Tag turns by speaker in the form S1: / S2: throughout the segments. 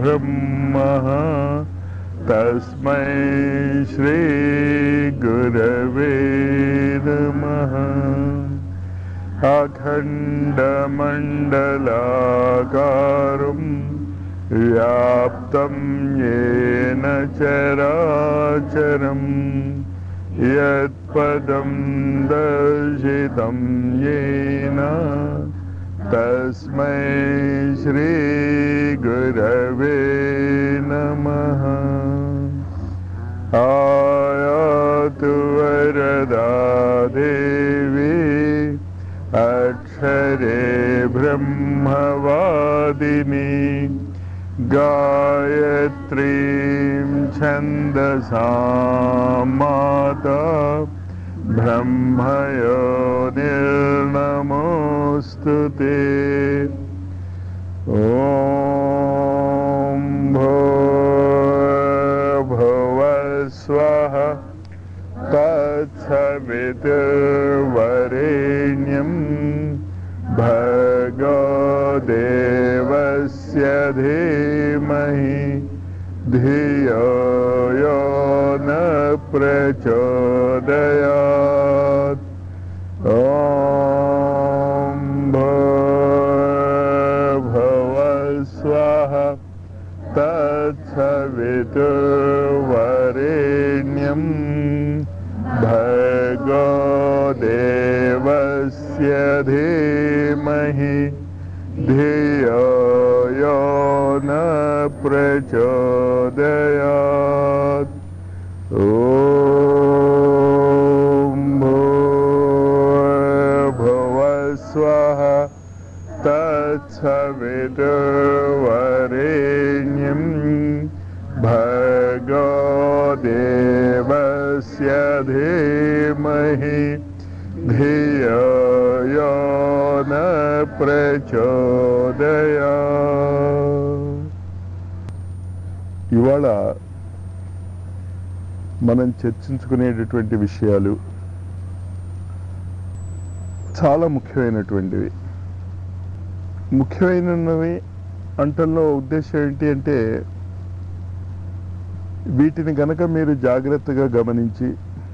S1: ब्रह्मः तस्मै श्रीगुरवे नमः अखण्डमण्डलाकारं व्याप्तं येन चराचरम् यत्पदं दर्शितं येन तस्मै श्रीगुरवे नमः आयातु वरदा देवी अक्षरे ब्रह्मवादिनी गायत्रीं छन्दसा माता ब्रह्मयो निर्नमोऽस्तु ते ॐ भुव स्वः तत्सवितुर्वरेण्यं भगो देवस्य धीमहि धियो यो न प्रचोदयात् ॐ भुव स्वः तत्सवितुर्वरेण्यं भगो देवस्य धीमहि धियो यो न प्रचोदयात् ॐ भुव स्वः तत्सवितुर्वरेण्यं भगो देवस्य धीमहि धियो यो न ప్రచోదయా ఇవాళ మనం చర్చించుకునేటటువంటి విషయాలు చాలా ముఖ్యమైనటువంటివి ముఖ్యమైనవి అంటల్లో ఉద్దేశం ఏంటి అంటే వీటిని గనక మీరు జాగ్రత్తగా గమనించి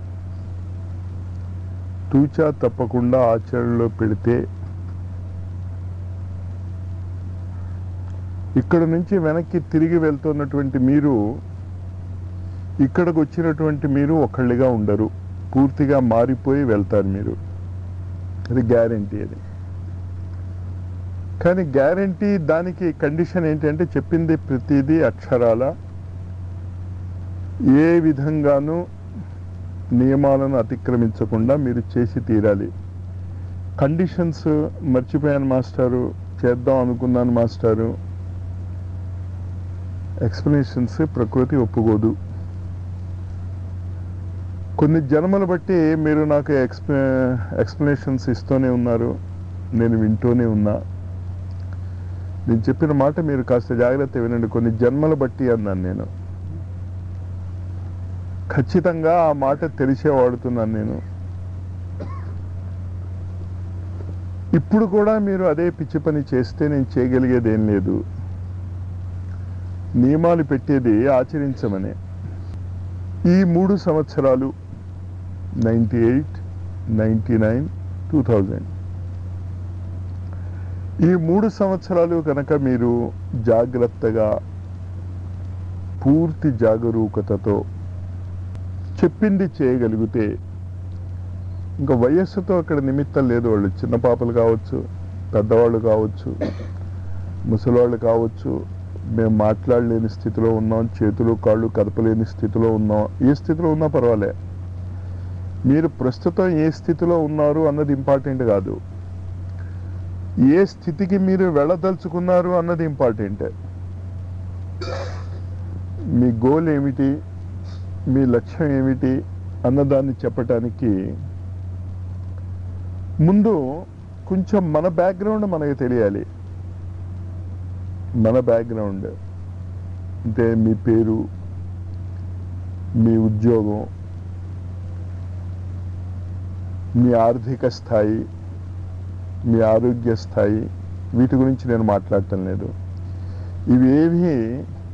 S1: తూచా తప్పకుండా ఆచరణలో పెడితే ఇక్కడ నుంచి వెనక్కి తిరిగి వెళ్తున్నటువంటి మీరు ఇక్కడికి వచ్చినటువంటి మీరు ఒకళ్ళిగా ఉండరు పూర్తిగా మారిపోయి వెళ్తారు మీరు అది గ్యారంటీ అది కానీ గ్యారంటీ దానికి కండిషన్ ఏంటంటే చెప్పింది ప్రతిదీ అక్షరాల ఏ విధంగానూ నియమాలను అతిక్రమించకుండా మీరు చేసి తీరాలి కండిషన్స్ మర్చిపోయాను మాస్టారు చేద్దాం అనుకున్నాను మాస్టారు ఎక్స్ప్లెనేషన్స్ ప్రకృతి ఒప్పుకోదు కొన్ని జన్మలు బట్టి మీరు నాకు ఎక్స్ప్లె ఎక్స్ప్లెనేషన్స్ ఇస్తూనే ఉన్నారు నేను వింటూనే ఉన్నా నేను చెప్పిన మాట మీరు కాస్త జాగ్రత్త వినండి కొన్ని జన్మలు బట్టి అన్నాను నేను ఖచ్చితంగా ఆ మాట తెలిసే వాడుతున్నాను నేను ఇప్పుడు కూడా మీరు అదే పిచ్చి పని చేస్తే నేను చేయగలిగేది ఏం లేదు నియమాలు పెట్టేది ఆచరించమనే ఈ మూడు సంవత్సరాలు ninety eight ninety nine two thousand ఈ మూడు సంవత్సరాలు కనుక మీరు జాగ్రత్తగా పూర్తి జాగరూకతతో చెప్పింది చేయగలిగితే ఇంకా వయస్సుతో అక్కడ నిమిత్తం లేదు వాళ్ళు చిన్న పాపలు కావచ్చు పెద్దవాళ్ళు కావచ్చు ముసలివాళ్ళు కావచ్చు మేము మాట్లాడలేని స్థితిలో ఉన్నాం చేతులు కాళ్ళు కదపలేని స్థితిలో ఉన్నాం ఏ స్థితిలో ఉన్నా పర్వాలే మీరు ప్రస్తుతం ఏ స్థితిలో ఉన్నారు అన్నది ఇంపార్టెంట్ కాదు ఏ స్థితికి మీరు వెళ్ళదలుచుకున్నారు అన్నది ఇంపార్టెంట్ మీ గోల్ ఏమిటి మీ లక్ష్యం ఏమిటి అన్నదాన్ని చెప్పటానికి ముందు కొంచెం మన బ్యాక్గ్రౌండ్ మనకు తెలియాలి మన బ్యాక్గ్రౌండ్ అంటే మీ పేరు మీ ఉద్యోగం మీ ఆర్థిక స్థాయి మీ ఆరోగ్య స్థాయి వీటి గురించి నేను మాట్లాడటం లేదు ఇవేవి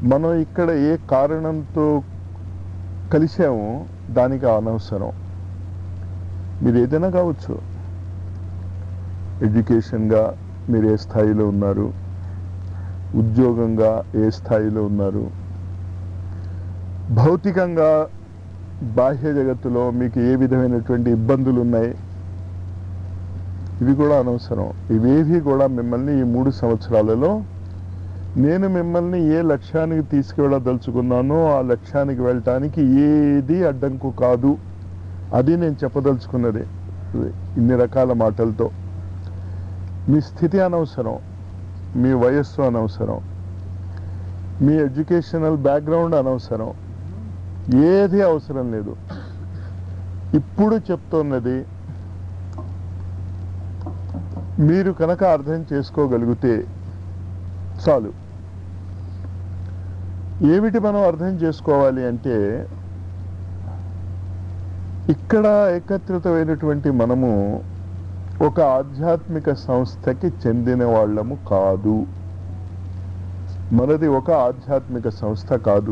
S1: మనం ఇక్కడ ఏ కారణంతో కలిసామో దానికి అనవసరం మీరు ఏదైనా కావచ్చు ఎడ్యుకేషన్గా మీరు ఏ స్థాయిలో ఉన్నారు ఉద్యోగంగా ఏ స్థాయిలో ఉన్నారు భౌతికంగా బాహ్య జగత్తులో మీకు ఏ విధమైనటువంటి ఇబ్బందులు ఉన్నాయి ఇవి కూడా అనవసరం ఇవేవి కూడా మిమ్మల్ని ఈ మూడు సంవత్సరాలలో నేను మిమ్మల్ని ఏ లక్ష్యానికి తీసుకువెళ్ళదలుచుకున్నానో ఆ లక్ష్యానికి వెళ్ళటానికి ఏది అడ్డంకు కాదు అది నేను చెప్పదలుచుకున్నది ఇన్ని రకాల మాటలతో మీ స్థితి అనవసరం మీ వయస్సు అనవసరం మీ ఎడ్యుకేషనల్ బ్యాక్గ్రౌండ్ అనవసరం ఏది అవసరం లేదు ఇప్పుడు చెప్తున్నది మీరు కనుక అర్థం చేసుకోగలిగితే చాలు ఏమిటి మనం అర్థం చేసుకోవాలి అంటే ఇక్కడ ఏకత్రితమైనటువంటి మనము ఒక ఆధ్యాత్మిక సంస్థకి చెందిన వాళ్ళము కాదు మనది ఒక ఆధ్యాత్మిక సంస్థ కాదు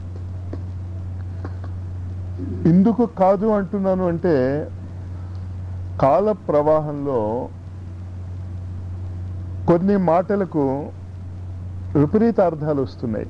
S1: ఎందుకు కాదు అంటున్నాను అంటే కాల ప్రవాహంలో కొన్ని మాటలకు విపరీత అర్థాలు వస్తున్నాయి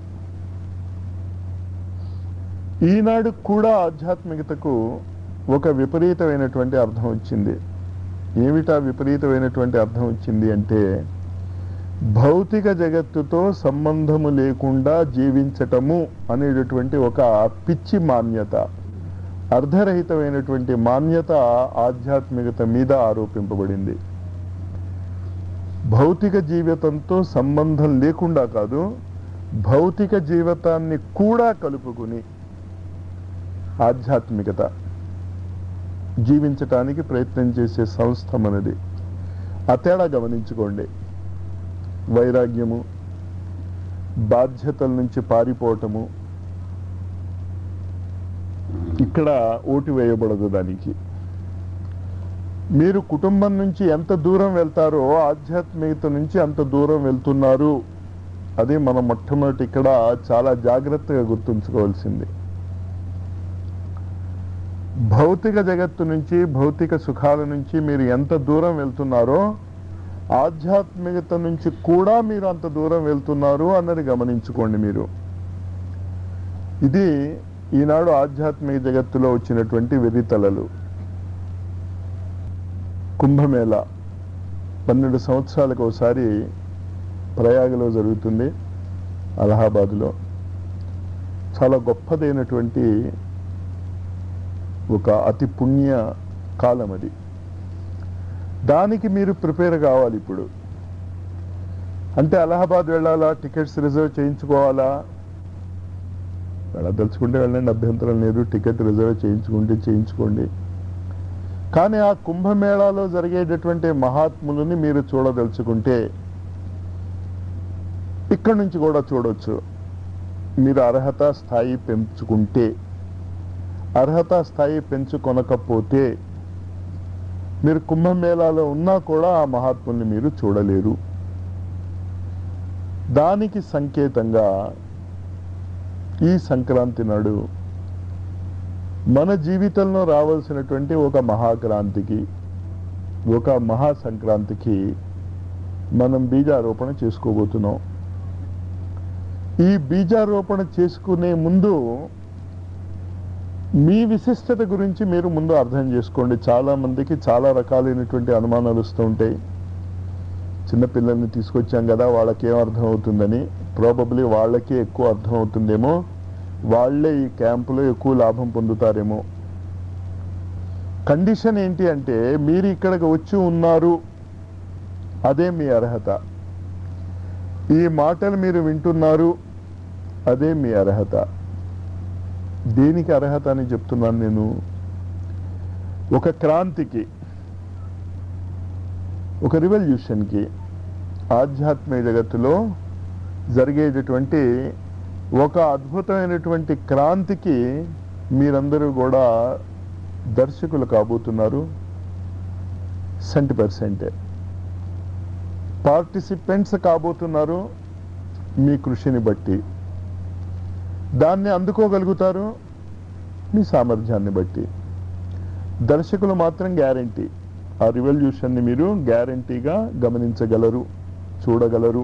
S1: ఈనాడు కూడా ఆధ్యాత్మికతకు ఒక విపరీతమైనటువంటి అర్థం వచ్చింది ఏమిటా విపరీతమైనటువంటి అర్థం వచ్చింది అంటే భౌతిక జగత్తుతో సంబంధము లేకుండా జీవించటము అనేటటువంటి ఒక పిచ్చి మాన్యత అర్ధరహితమైనటువంటి మాన్యత ఆధ్యాత్మికత మీద ఆరోపింపబడింది భౌతిక జీవితంతో సంబంధం లేకుండా కాదు భౌతిక జీవితాన్ని కూడా కలుపుకుని ఆధ్యాత్మికత జీవించటానికి ప్రయత్నం చేసే సంస్థ మనది ఆ తేడా గమనించుకోండి వైరాగ్యము బాధ్యతల నుంచి పారిపోవటము ఇక్కడ ఓటు వేయబడదు దానికి మీరు కుటుంబం నుంచి ఎంత దూరం వెళ్తారో ఆధ్యాత్మికత నుంచి అంత దూరం వెళ్తున్నారు అది మనం మొట్టమొదటి ఇక్కడ చాలా జాగ్రత్తగా గుర్తుంచుకోవాల్సింది భౌతిక జగత్తు నుంచి భౌతిక సుఖాల నుంచి మీరు ఎంత దూరం వెళ్తున్నారో ఆధ్యాత్మికత నుంచి కూడా మీరు అంత దూరం వెళ్తున్నారు అన్నది గమనించుకోండి మీరు ఇది ఈనాడు ఆధ్యాత్మిక జగత్తులో వచ్చినటువంటి వెర్రితలలు కుంభమేళ పన్నెండు సంవత్సరాలకు ఒకసారి ప్రయాగలో జరుగుతుంది అలహాబాదులో చాలా గొప్పదైనటువంటి ఒక అతి పుణ్య కాలం అది దానికి మీరు ప్రిపేర్ కావాలి ఇప్పుడు అంటే అలహాబాద్ వెళ్ళాలా టికెట్స్ రిజర్వ్ చేయించుకోవాలా వెళ్ళదలుచుకుంటే వెళ్ళండి అభ్యంతరం లేదు టికెట్ రిజర్వ్ చేయించుకుంటే చేయించుకోండి కానీ ఆ కుంభమేళాలో జరిగేటటువంటి మహాత్ములని మీరు చూడదలుచుకుంటే ఇక్కడి నుంచి కూడా చూడొచ్చు మీరు అర్హత స్థాయి పెంచుకుంటే అర్హత స్థాయి పెంచుకొనకపోతే మీరు కుంభమేళాలో ఉన్నా కూడా ఆ మహాత్ముల్ని మీరు చూడలేరు దానికి సంకేతంగా ఈ సంక్రాంతి నాడు మన జీవితంలో రావాల్సినటువంటి ఒక మహాక్రాంతికి ఒక మహా సంక్రాంతికి మనం బీజారోపణ చేసుకోబోతున్నాం ఈ బీజారోపణ చేసుకునే ముందు మీ విశిష్టత గురించి మీరు ముందు అర్థం చేసుకోండి చాలా మందికి చాలా రకాలైనటువంటి అనుమానాలు వస్తూ ఉంటాయి చిన్నపిల్లల్ని తీసుకొచ్చాం కదా వాళ్ళకి ఏం అర్థం అవుతుందని ప్రాబబ్లీ వాళ్ళకే ఎక్కువ అర్థం అవుతుందేమో వాళ్ళే ఈ క్యాంపులో ఎక్కువ లాభం పొందుతారేమో కండిషన్ ఏంటి అంటే మీరు ఇక్కడికి వచ్చి ఉన్నారు అదే మీ అర్హత ఈ మాటలు మీరు వింటున్నారు అదే మీ అర్హత దేనికి అర్హత అని చెప్తున్నాను నేను ఒక క్రాంతికి ఒక రివల్యూషన్కి ఆధ్యాత్మిక జగత్తులో జరిగేటటువంటి ఒక అద్భుతమైనటువంటి క్రాంతికి మీరందరూ కూడా దర్శకులు కాబోతున్నారు సెంట్ పర్సెంటే పార్టిసిపెంట్స్ కాబోతున్నారు మీ కృషిని బట్టి దాన్ని అందుకోగలుగుతారు మీ సామర్థ్యాన్ని బట్టి దర్శకులు మాత్రం గ్యారంటీ ఆ రివల్యూషన్ని మీరు గ్యారంటీగా గమనించగలరు చూడగలరు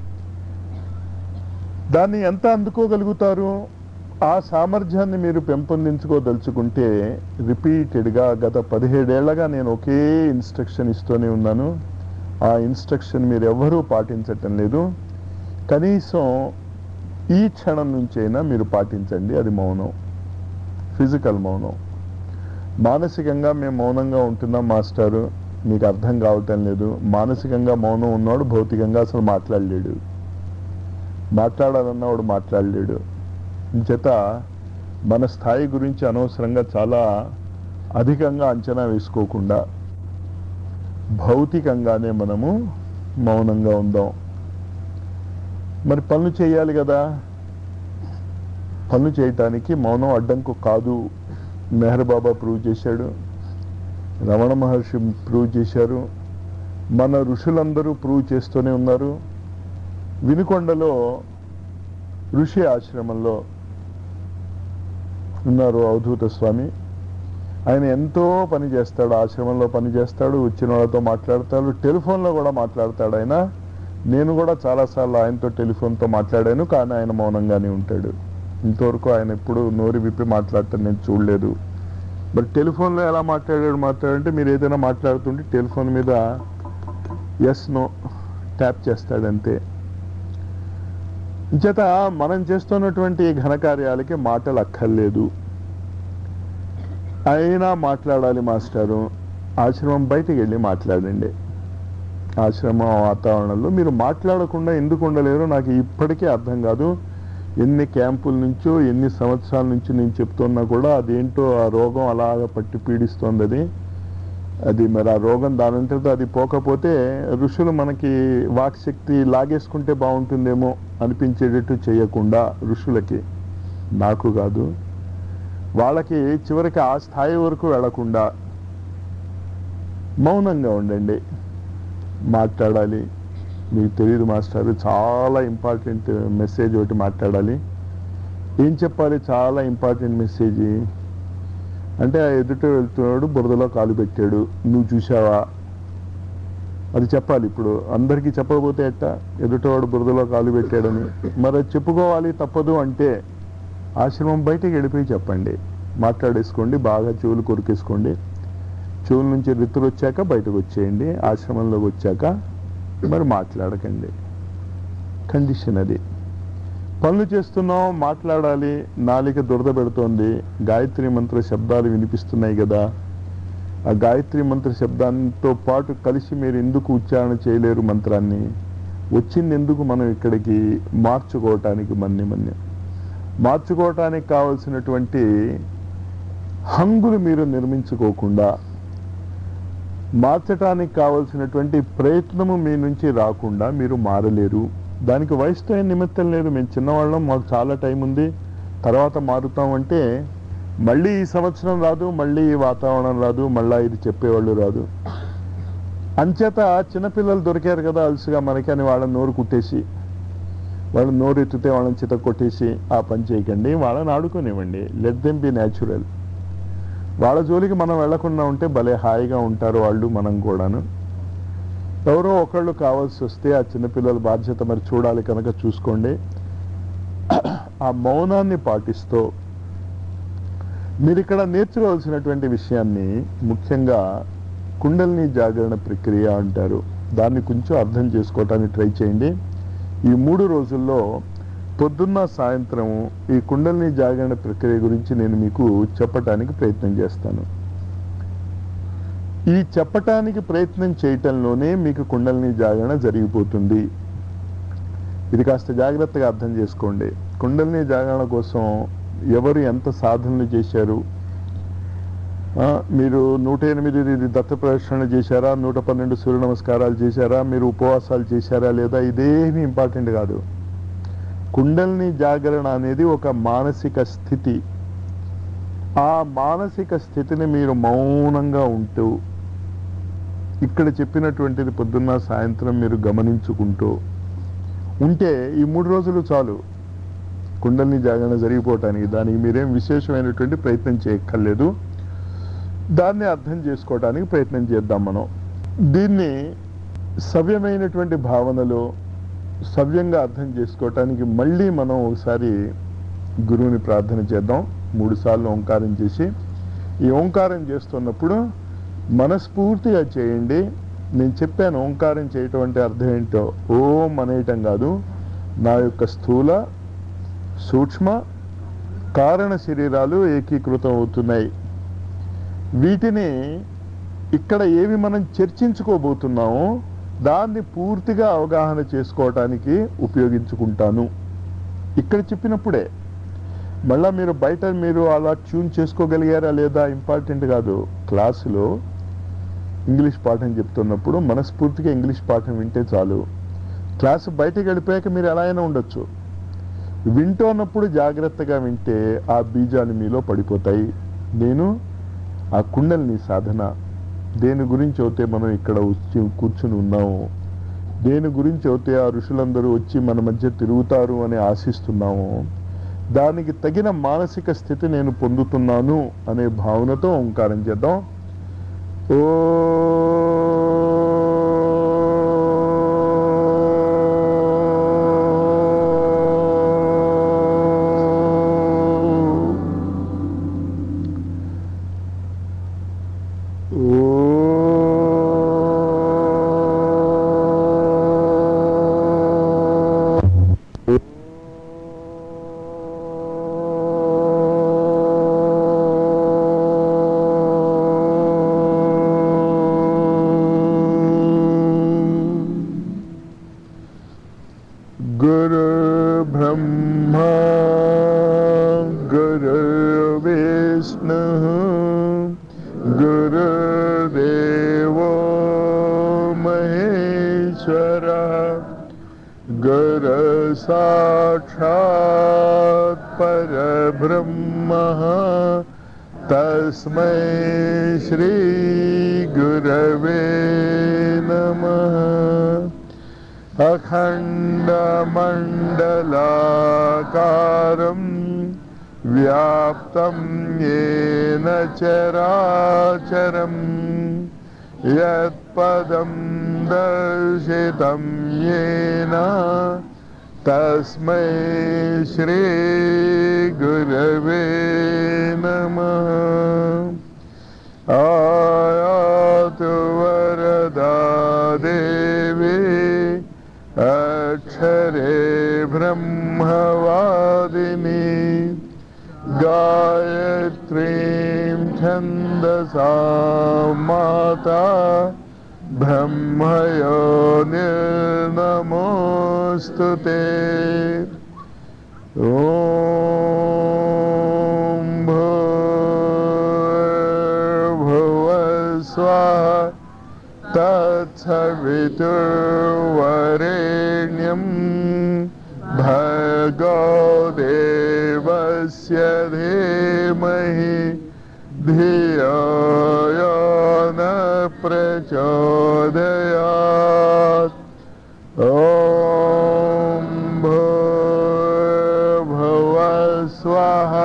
S1: దాన్ని ఎంత అందుకోగలుగుతారు ఆ సామర్థ్యాన్ని మీరు పెంపొందించుకోదలుచుకుంటే రిపీటెడ్గా గత పదిహేడేళ్లగా నేను ఒకే ఇన్స్ట్రక్షన్ ఇస్తూనే ఉన్నాను ఆ ఇన్స్ట్రక్షన్ మీరు ఎవ్వరూ పాటించటం లేదు కనీసం ఈ క్షణం నుంచైనా మీరు పాటించండి అది మౌనం ఫిజికల్ మౌనం మానసికంగా మేము మౌనంగా ఉంటున్నాం మాస్టారు మీకు అర్థం కావటం లేదు మానసికంగా మౌనం ఉన్నవాడు భౌతికంగా అసలు మాట్లాడలేడు మాట్లాడాలన్నవాడు మాట్లాడలేడు చేత మన స్థాయి గురించి అనవసరంగా చాలా అధికంగా అంచనా వేసుకోకుండా భౌతికంగానే మనము మౌనంగా ఉందాం మరి పనులు చేయాలి కదా పనులు చేయటానికి మౌనం అడ్డంకు కాదు మెహర్ బాబా ప్రూవ్ చేశాడు రమణ మహర్షి ప్రూవ్ చేశారు మన ఋషులందరూ ప్రూవ్ చేస్తూనే ఉన్నారు వినుకొండలో ఋషి ఆశ్రమంలో ఉన్నారు అవధూత స్వామి ఆయన ఎంతో పని చేస్తాడు ఆశ్రమంలో పని చేస్తాడు వచ్చిన వాళ్ళతో మాట్లాడతాడు టెలిఫోన్లో కూడా మాట్లాడతాడు ఆయన నేను కూడా చాలాసార్లు ఆయనతో టెలిఫోన్తో మాట్లాడాను కానీ ఆయన మౌనంగానే ఉంటాడు ఇంతవరకు ఆయన ఎప్పుడు నోరు విప్పి మాట్లాడటం నేను చూడలేదు మరి టెలిఫోన్లో ఎలా మాట్లాడాడు మాట్లాడంటే మీరు ఏదైనా మాట్లాడుతుంటే టెలిఫోన్ మీద ఎస్ నో ట్యాప్ చేస్తాడంతే చేత మనం చేస్తున్నటువంటి ఈ ఘనకార్యాలకి మాటలు అక్కర్లేదు అయినా మాట్లాడాలి మాస్టారు ఆశ్రమం బయటికి వెళ్ళి మాట్లాడండి ఆశ్రమం వాతావరణంలో మీరు మాట్లాడకుండా ఎందుకు ఉండలేరో నాకు ఇప్పటికీ అర్థం కాదు ఎన్ని క్యాంపుల నుంచో ఎన్ని సంవత్సరాల నుంచి నేను చెప్తున్నా కూడా అదేంటో ఆ రోగం అలాగ పట్టి పీడిస్తోంది అది అది మరి ఆ రోగం దానంతటితో అది పోకపోతే ఋషులు మనకి వాక్శక్తి లాగేసుకుంటే బాగుంటుందేమో అనిపించేటట్టు చేయకుండా ఋషులకి నాకు కాదు వాళ్ళకి చివరికి ఆ స్థాయి వరకు వెళ్లకుండా మౌనంగా ఉండండి మాట్లాడాలి మీకు తెలియదు మాస్టర్ చాలా ఇంపార్టెంట్ మెసేజ్ ఒకటి మాట్లాడాలి ఏం చెప్పాలి చాలా ఇంపార్టెంట్ మెసేజ్ అంటే ఆ ఎదుట వెళ్తున్నాడు బురదలో కాలు పెట్టాడు నువ్వు చూసావా అది చెప్పాలి ఇప్పుడు అందరికీ చెప్పకపోతే ఎట్టా ఎదుటవాడు బురదలో కాలు పెట్టాడని మరి అది చెప్పుకోవాలి తప్పదు అంటే ఆశ్రమం బయటికి వెళ్ళిపోయి చెప్పండి మాట్లాడేసుకోండి బాగా చెవులు కొరికేసుకోండి చెవుల నుంచి రిత్తులు వచ్చాక బయటకు వచ్చేయండి ఆశ్రమంలోకి వచ్చాక మరి మాట్లాడకండి కండిషన్ అది పనులు చేస్తున్నాం మాట్లాడాలి నాలిక దురద పెడుతోంది గాయత్రి మంత్ర శబ్దాలు వినిపిస్తున్నాయి కదా ఆ గాయత్రి మంత్ర శబ్దాంతో పాటు కలిసి మీరు ఎందుకు ఉచ్చారణ చేయలేరు మంత్రాన్ని వచ్చింది ఎందుకు మనం ఇక్కడికి మార్చుకోవటానికి మన్ని మన్ని మార్చుకోవటానికి కావలసినటువంటి హంగులు మీరు నిర్మించుకోకుండా మార్చటానికి కావలసినటువంటి ప్రయత్నము మీ నుంచి రాకుండా మీరు మారలేరు దానికి వయసుతో ఏం నిమిత్తం లేదు మేము చిన్నవాళ్ళం మాకు చాలా టైం ఉంది తర్వాత మారుతామంటే మళ్ళీ ఈ సంవత్సరం రాదు మళ్ళీ ఈ వాతావరణం రాదు మళ్ళా ఇది చెప్పేవాళ్ళు రాదు అంచేత చిన్నపిల్లలు దొరికారు కదా అలసిగా మనకి అని వాళ్ళని నోరు కుట్టేసి వాళ్ళు నోరు ఎత్తితే వాళ్ళని చిత కొట్టేసి ఆ పని చేయకండి వాళ్ళని ఆడుకోనివ్వండి లెట్ దెమ్ బి న్యాచురల్ వాళ్ళ జోలికి మనం వెళ్లకుండా ఉంటే భలే హాయిగా ఉంటారు వాళ్ళు మనం కూడాను ఎవరో ఒకళ్ళు కావాల్సి వస్తే ఆ చిన్నపిల్లల బాధ్యత మరి చూడాలి కనుక చూసుకోండి ఆ మౌనాన్ని పాటిస్తూ మీరు ఇక్కడ నేర్చుకోవాల్సినటువంటి విషయాన్ని ముఖ్యంగా కుండలిని జాగరణ ప్రక్రియ అంటారు దాన్ని కొంచెం అర్థం చేసుకోవటానికి ట్రై చేయండి ఈ మూడు రోజుల్లో పొద్దున్న సాయంత్రం ఈ కుండలిని జాగరణ ప్రక్రియ గురించి నేను మీకు చెప్పటానికి ప్రయత్నం చేస్తాను ఈ చెప్పటానికి ప్రయత్నం చేయటంలోనే మీకు కుండలిని జాగరణ జరిగిపోతుంది ఇది కాస్త జాగ్రత్తగా అర్థం చేసుకోండి కుండలిని జాగరణ కోసం ఎవరు ఎంత సాధనలు చేశారు ఆ, మీరు నూట ఎనిమిది దత్త ప్రదర్శన చేశారా నూట పన్నెండు సూర్య నమస్కారాలు చేశారా మీరు ఉపవాసాలు చేశారా లేదా ఇదేమీ ఇంపార్టెంట్ కాదు కుండలిని జాగరణ అనేది ఒక మానసిక స్థితి ఆ మానసిక స్థితిని మీరు మౌనంగా ఉంటూ ఇక్కడ చెప్పినటువంటిది పొద్దున్న సాయంత్రం మీరు గమనించుకుంటూ ఉంటే ఈ మూడు రోజులు చాలు కుండలిని జాగరణ జరిగిపోవటానికి దానికి మీరేం విశేషమైనటువంటి ప్రయత్నం చేయక్కర్లేదు దాన్ని అర్థం చేసుకోవడానికి ప్రయత్నం చేద్దాం మనం దీన్ని సవ్యమైనటువంటి భావనలో సవ్యంగా అర్థం చేసుకోవటానికి మళ్ళీ మనం ఒకసారి గురువుని ప్రార్థన చేద్దాం మూడు సార్లు ఓంకారం చేసి ఈ ఓంకారం చేస్తున్నప్పుడు మనస్ఫూర్తిగా చేయండి నేను చెప్పాను ఓంకారం చేయటం అంటే అర్థం ఏంటో ఓం అనేయటం కాదు నా యొక్క స్థూల సూక్ష్మ కారణ శరీరాలు ఏకీకృతం అవుతున్నాయి వీటిని ఇక్కడ ఏవి మనం చర్చించుకోబోతున్నామో దాన్ని పూర్తిగా అవగాహన చేసుకోవటానికి ఉపయోగించుకుంటాను ఇక్కడ చెప్పినప్పుడే మళ్ళా మీరు బయట మీరు అలా ట్యూన్ చేసుకోగలిగారా లేదా ఇంపార్టెంట్ కాదు క్లాసులో ఇంగ్లీష్ పాఠం చెప్తున్నప్పుడు మనస్ఫూర్తిగా ఇంగ్లీష్ పాఠం వింటే చాలు క్లాసు బయటకు వెళ్ళిపోయాక మీరు ఎలా అయినా ఉండొచ్చు వింటున్నప్పుడు జాగ్రత్తగా వింటే ఆ బీజాలు మీలో పడిపోతాయి నేను ఆ కుండలిని సాధన దేని గురించి అయితే మనం ఇక్కడ వచ్చి కూర్చుని ఉన్నాము దేని గురించి అయితే ఆ ఋషులందరూ వచ్చి మన మధ్య తిరుగుతారు అని ఆశిస్తున్నాము దానికి తగిన మానసిక స్థితి నేను పొందుతున్నాను అనే భావనతో ఓంకారం చేద్దాం ఓ गुरु ब्रह्मा गुरुर्विष्णुः गुरुदेवो महेश्वरः गुरु साक्षात् परब्रह्मः तस्मै श्रीगुरवे नमः अखण्डमण्डलाकारं व्याप्तं येन चराचरं यत्पदं दर्शितं येन तस्मै श्रीगुरवे नमः आयातु वरदा देवी अक्षरे ब्रह्मवादिनी गायत्रीं छन्दसा माता ब्रह्मयो निर्नमोऽस्तु ते ॐ भूर्भुवस्वाहा तत्सवितुर्वरेण्यं भर्गो देवस्य धीमहि धियो यो न प्रचोदयात् ॐ भूर्भुवस्वाहा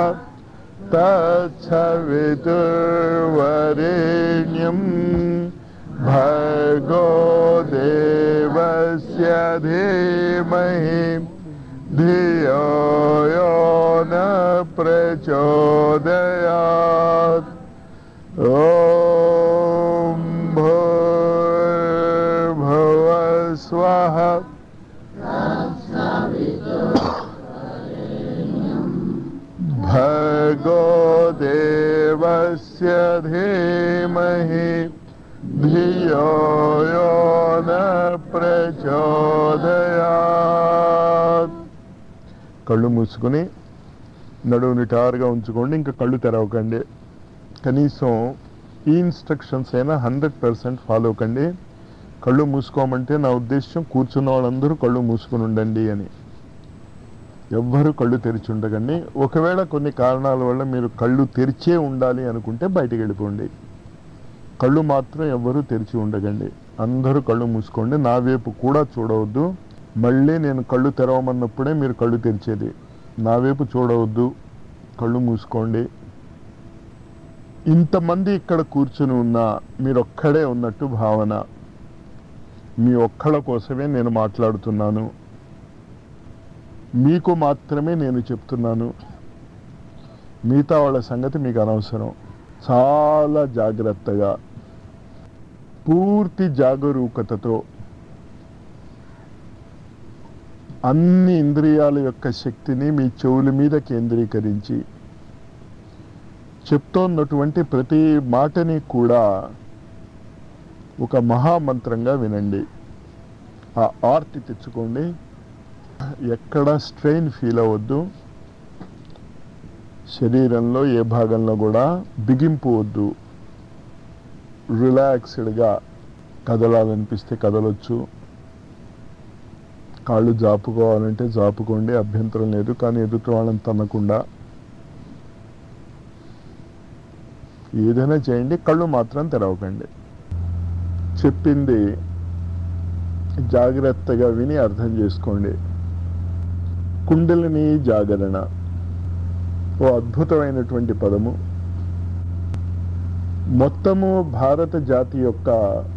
S1: तत्सवितुर्वरेण्यं भर्गो देवस्य धीमहि धियो यो न प्रचोदयात् ॐ भूर्भुवस्वः भर्गो देवस्य धीमहि ధియో యో న ప్రచోదయాత్ కళ్ళు మూసుకుని నడువు నిటారుగా ఉంచుకోండి ఇంకా కళ్ళు తెరవకండి కనీసం ఈ ఇన్స్ట్రక్షన్స్ అయినా హండ్రెడ్ పర్సెంట్ ఫాలో కండి కళ్ళు మూసుకోమంటే నా ఉద్దేశం కూర్చున్న వాళ్ళందరూ కళ్ళు మూసుకుని ఉండండి అని ఎవ్వరు కళ్ళు తెరిచి ఉండకండి ఒకవేళ కొన్ని కారణాల వల్ల మీరు కళ్ళు తెరిచే ఉండాలి అనుకుంటే బయటికి వెళ్ళిపోండి కళ్ళు మాత్రం ఎవ్వరూ తెరిచి ఉండకండి అందరూ కళ్ళు మూసుకోండి నా వైపు కూడా చూడవద్దు మళ్ళీ నేను కళ్ళు తెరవమన్నప్పుడే మీరు కళ్ళు తెరిచేది నా వైపు చూడవద్దు కళ్ళు మూసుకోండి ఇంతమంది ఇక్కడ కూర్చుని ఉన్నా మీరొక్కడే ఉన్నట్టు భావన మీ ఒక్కళ్ళ కోసమే నేను మాట్లాడుతున్నాను మీకు మాత్రమే నేను చెప్తున్నాను మిగతా వాళ్ళ సంగతి మీకు అనవసరం చాలా జాగ్రత్తగా పూర్తి జాగరూకతతో అన్ని ఇంద్రియాల యొక్క శక్తిని మీ చెవుల మీద కేంద్రీకరించి చెప్తోన్నటువంటి ప్రతి మాటని కూడా ఒక మహామంత్రంగా వినండి ఆ ఆర్తి తెచ్చుకోండి ఎక్కడ స్ట్రెయిన్ ఫీల్ అవ్వద్దు శరీరంలో ఏ భాగంలో కూడా బిగింపు వద్దు రిలాక్స్డ్గా కదలాలనిపిస్తే కదలొచ్చు కాళ్ళు జాపుకోవాలంటే జాపుకోండి అభ్యంతరం లేదు కానీ ఎదుటి వాళ్ళని తన్నకుండా ఏదైనా చేయండి కళ్ళు మాత్రం తెరవకండి చెప్పింది జాగ్రత్తగా విని అర్థం చేసుకోండి కుండలిని జాగరణ ఓ అద్భుతమైనటువంటి పదము మొత్తము భారత జాతి యొక్క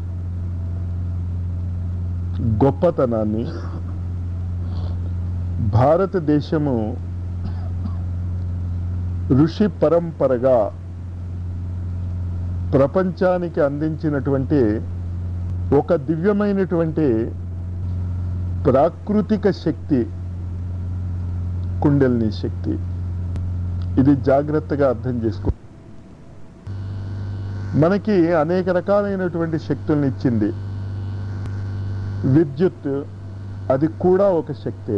S1: గొప్పతనాన్ని భారతదేశము ఋషి పరంపరగా ప్రపంచానికి అందించినటువంటి ఒక దివ్యమైనటువంటి ప్రాకృతిక శక్తి కుండలిని శక్తి ఇది జాగ్రత్తగా అర్థం చేసుకో మనకి అనేక రకాలైనటువంటి శక్తుల్ని ఇచ్చింది విద్యుత్ అది కూడా ఒక శక్తే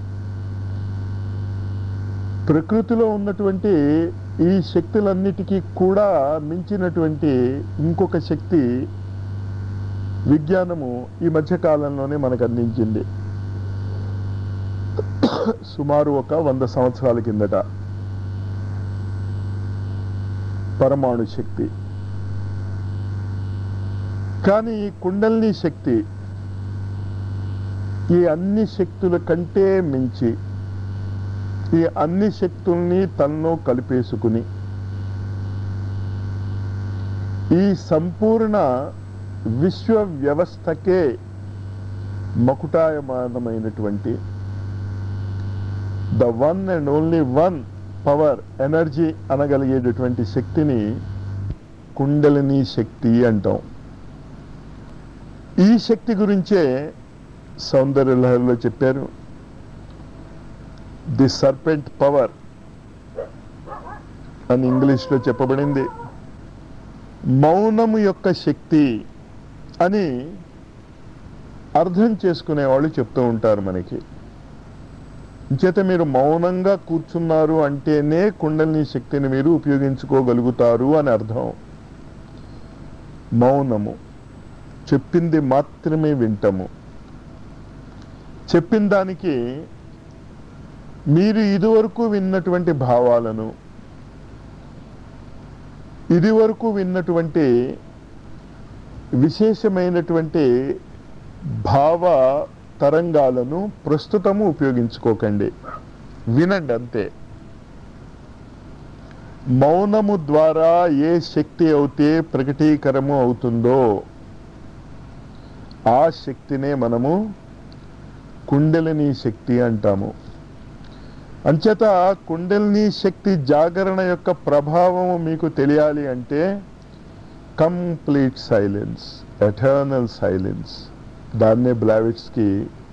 S1: ప్రకృతిలో ఉన్నటువంటి ఈ శక్తులన్నిటికీ కూడా మించినటువంటి ఇంకొక శక్తి విజ్ఞానము ఈ మధ్య కాలంలోనే మనకు అందించింది సుమారు ఒక వంద సంవత్సరాల కిందట పరమాణు శక్తి కానీ ఈ కుండల్ని శక్తి ఈ అన్ని శక్తుల కంటే మించి ఈ అన్ని శక్తుల్ని తనలో కలిపేసుకుని ఈ సంపూర్ణ విశ్వ వ్యవస్థకే మకుటాయమానమైనటువంటి the one and only one power energy అనగలిగేటటువంటి శక్తిని కుండలిని శక్తి అంటాం ఈ శక్తి గురించే సౌందర్య లహరిలో చెప్పారు ది సర్పెంట్ పవర్ అని ఇంగ్లీష్లో చెప్పబడింది మౌనము యొక్క శక్తి అని అర్థం చేసుకునే వాళ్ళు చెప్తూ ఉంటారు మనకి చేత మీరు మౌనంగా కూర్చున్నారు అంటేనే కుండలిని శక్తిని మీరు ఉపయోగించుకోగలుగుతారు అని అర్థం మౌనము చెప్పింది మాత్రమే వింటము చెప్పిన దానికి మీరు ఇదివరకు విన్నటువంటి భావాలను ఇదివరకు విన్నటువంటి విశేషమైనటువంటి భావ తరంగాలను ప్రస్తుతము ఉపయోగించుకోకండి వినండి అంతే మౌనము ద్వారా ఏ శక్తి అయితే ప్రకటీకరము అవుతుందో ఆ శక్తినే మనము కుండలిని శక్తి అంటాము అంచేత కుండలిని శక్తి జాగరణ యొక్క ప్రభావము మీకు తెలియాలి అంటే కంప్లీట్ సైలెన్స్ ఎటర్నల్ సైలెన్స్ దాన్నే Blavatsky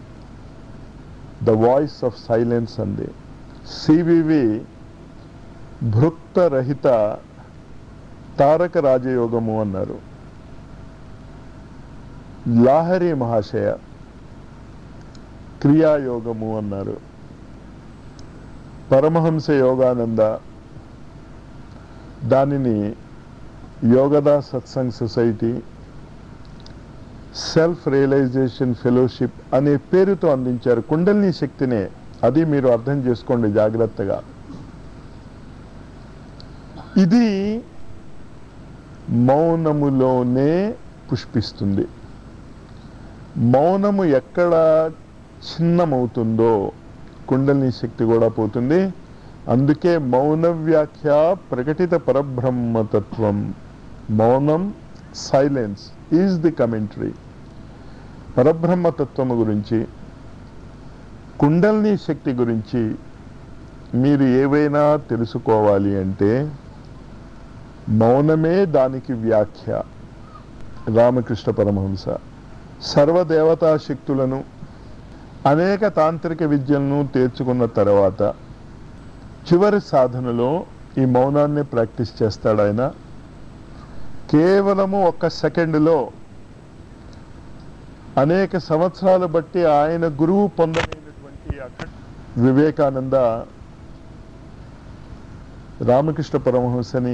S1: the voice of silence అంది సివివి భృక్తరహిత తారక రాజయోగము అన్నారు లాహరి మహాశయ క్రియాయోగము అన్నారు పరమహంస యోగానంద దానిని Yogoda Satsanga society self realization fellowship అనే పేరుతో అందించారు కుండలిని శక్తినే అది మీరు అర్థం చేసుకోండి జాగ్రత్తగా ఇది మౌనములోనే పుష్పిస్తుంది మౌనము ఎక్కడ చిన్నమవుతుందో కుండలిని శక్తి కూడా పోతుంది అందుకే మౌన వ్యాఖ్య ప్రకటిత పరబ్రహ్మతత్వం మౌనం సైలెన్స్ ఈజ్ ది కమెంటరీ పరబ్రహ్మతత్వము గురించి కుండలిని శక్తి గురించి మీరు ఏవైనా తెలుసుకోవాలి అంటే మౌనమే దానికి వ్యాఖ్య రామకృష్ణ పరమహంస సర్వదేవతా శక్తులను అనేక తాంత్రిక విద్యలను తేర్చుకున్న తర్వాత చివరి సాధనలో ఈ మౌనాన్ని ప్రాక్టీస్ చేస్తాడు ఆయన కేవలము ఒక్క సెకండ్లో అనేక సంవత్సరాలు బట్టి ఆయన గురువు పొందలేనటువంటి అఖండ వివేకానంద రామకృష్ణ పరమహంసని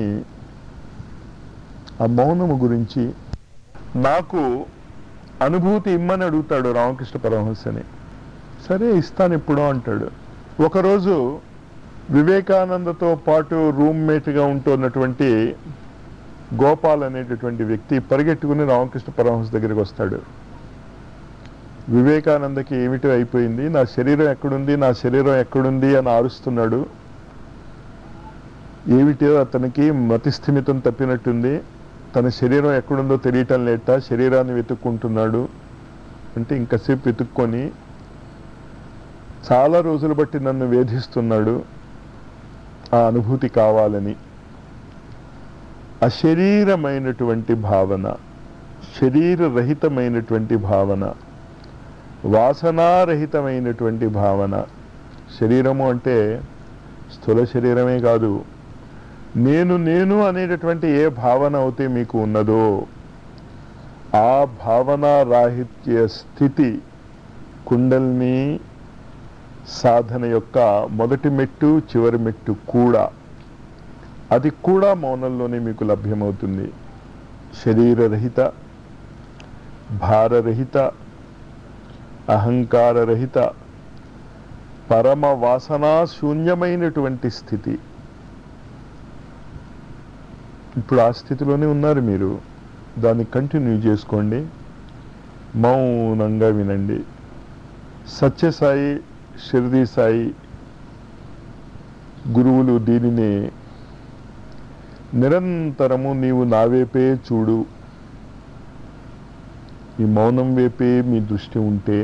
S1: ఆ మౌనము గురించి నాకు అనుభూతి ఇమ్మని అడుగుతాడు రామకృష్ణ పరమహంసని సరే ఇస్తాను ఇప్పుడు అంటాడు ఒకరోజు వివేకానందతో పాటు రూమ్మేట్గా ఉంటున్నటువంటి గోపాల్ అనేటటువంటి వ్యక్తి పరిగెట్టుకుని రామకృష్ణ పరమహంస దగ్గరికి వస్తాడు వివేకానందకి ఏమిటో అయిపోయింది నా శరీరం ఎక్కడుంది నా శరీరం ఎక్కడుంది అని ఆరుస్తున్నాడు ఏమిటో అతనికి మతిస్థిమితం తప్పినట్టుంది తన శరీరం ఎక్కడుందో తెలియటం లేట శరీరాన్ని వెతుక్కుంటున్నాడు అంటే ఇంకసేపు వెతుక్కొని చాలా రోజులు బట్టి నన్ను వేధిస్తున్నాడు ఆ అనుభూతి కావాలని అశరీరమైనటువంటి భావన శరీరరహితమైనటువంటి భావన వాసనారహితమైనటువంటి భావన శరీరము అంటే స్థూల శరీరమే కాదు నేను నేను అనేటటువంటి ఏ భావన అయితే మీకు ఉన్నదో ఆ భావన రాహిత్య స్థితి కుండల్ని సాధన యొక్క మొదటి మెట్టు చివరి మెట్టు కూడా అది కూడా మౌనంలోనే మీకు లభ్యమవుతుంది శరీరరహిత భారరహిత అహంకారరహిత పరమ వాసనా శూన్యమైనటువంటి స్థితి ఇప్పుడు ఆ స్థితిలోనే ఉన్నారు మీరు దాన్ని కంటిన్యూ చేసుకోండి మౌనంగా వినండి సత్యసాయి షిర్దీ సాయి గురువులు దీనిని నిరంతరము నీవు నా వైపే చూడు ఈ మౌనం వైపే మీ దృష్టి ఉంటే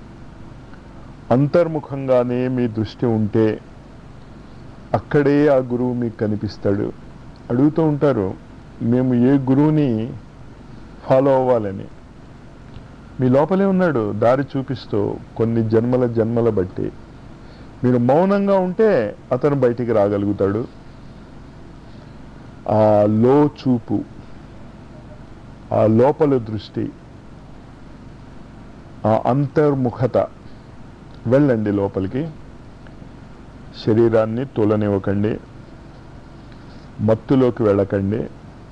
S1: అంతర్ముఖంగానే మీ దృష్టి ఉంటే అక్కడే ఆ గురువు మీకు కనిపిస్తాడు అడుగుతూ ఉంటారు మేము ఏ గురువుని ఫాలో అవ్వాలని మీ లోపలే ఉన్నాడు దారి చూపిస్తూ కొన్ని జన్మల జన్మల బట్టి మీరు మౌనంగా ఉంటే అతను బయటికి రాగలుగుతాడు ఆ లో చూపు ఆ లోపల దృష్టి ఆ అంతర్ముఖత వెళ్ళండి లోపలికి శరీరాన్ని తోలనివ్వకండి మత్తులోకి వెళ్ళకండి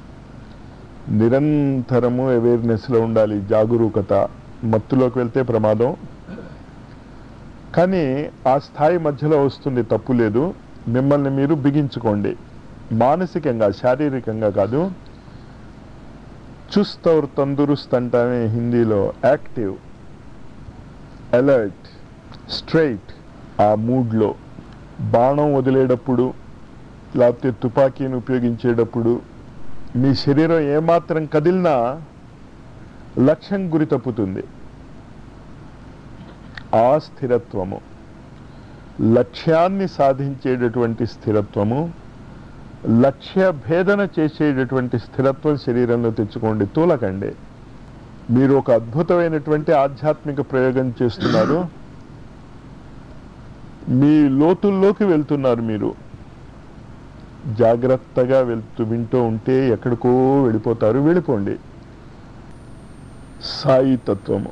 S1: నిరంతరము అవేర్నెస్లో ఉండాలి జాగరూకత మత్తులోకి వెళ్తే ప్రమాదం కానీ ఆ స్థాయి మధ్యలో వస్తుంది తప్పు లేదు మిమ్మల్ని మీరు బిగించుకోండి మానసికంగా శారీరకంగా కాదు చుస్త్ ఔర్ తందురుస్త్ అంటామే హిందీలో యాక్టివ్ అలర్ట్ స్ట్రైట్ ఆ మూడ్లో బాణం వదిలేటప్పుడు లేకపోతే తుపాకీని ఉపయోగించేటప్పుడు మీ శరీరం ఏమాత్రం కదిలినా లక్ష్యం గురి తప్పుతుంది ఆ స్థిరత్వము లక్ష్యాన్ని సాధించేటటువంటి స్థిరత్వము లక్ష్య భేదన చేసేటటువంటి స్థిరత్వం శరీరంలో తెచ్చుకోండి తూలకండి మీరు ఒక అద్భుతమైనటువంటి ఆధ్యాత్మిక ప్రయోగం చేస్తున్నారు మీ లోతుల్లోకి వెళ్తున్నారు మీరు జాగ్రత్తగా వెళ్తూ వింటూ ఉంటే ఎక్కడికో వెళ్ళిపోతారు వెళ్ళిపోండి సాయి తత్వము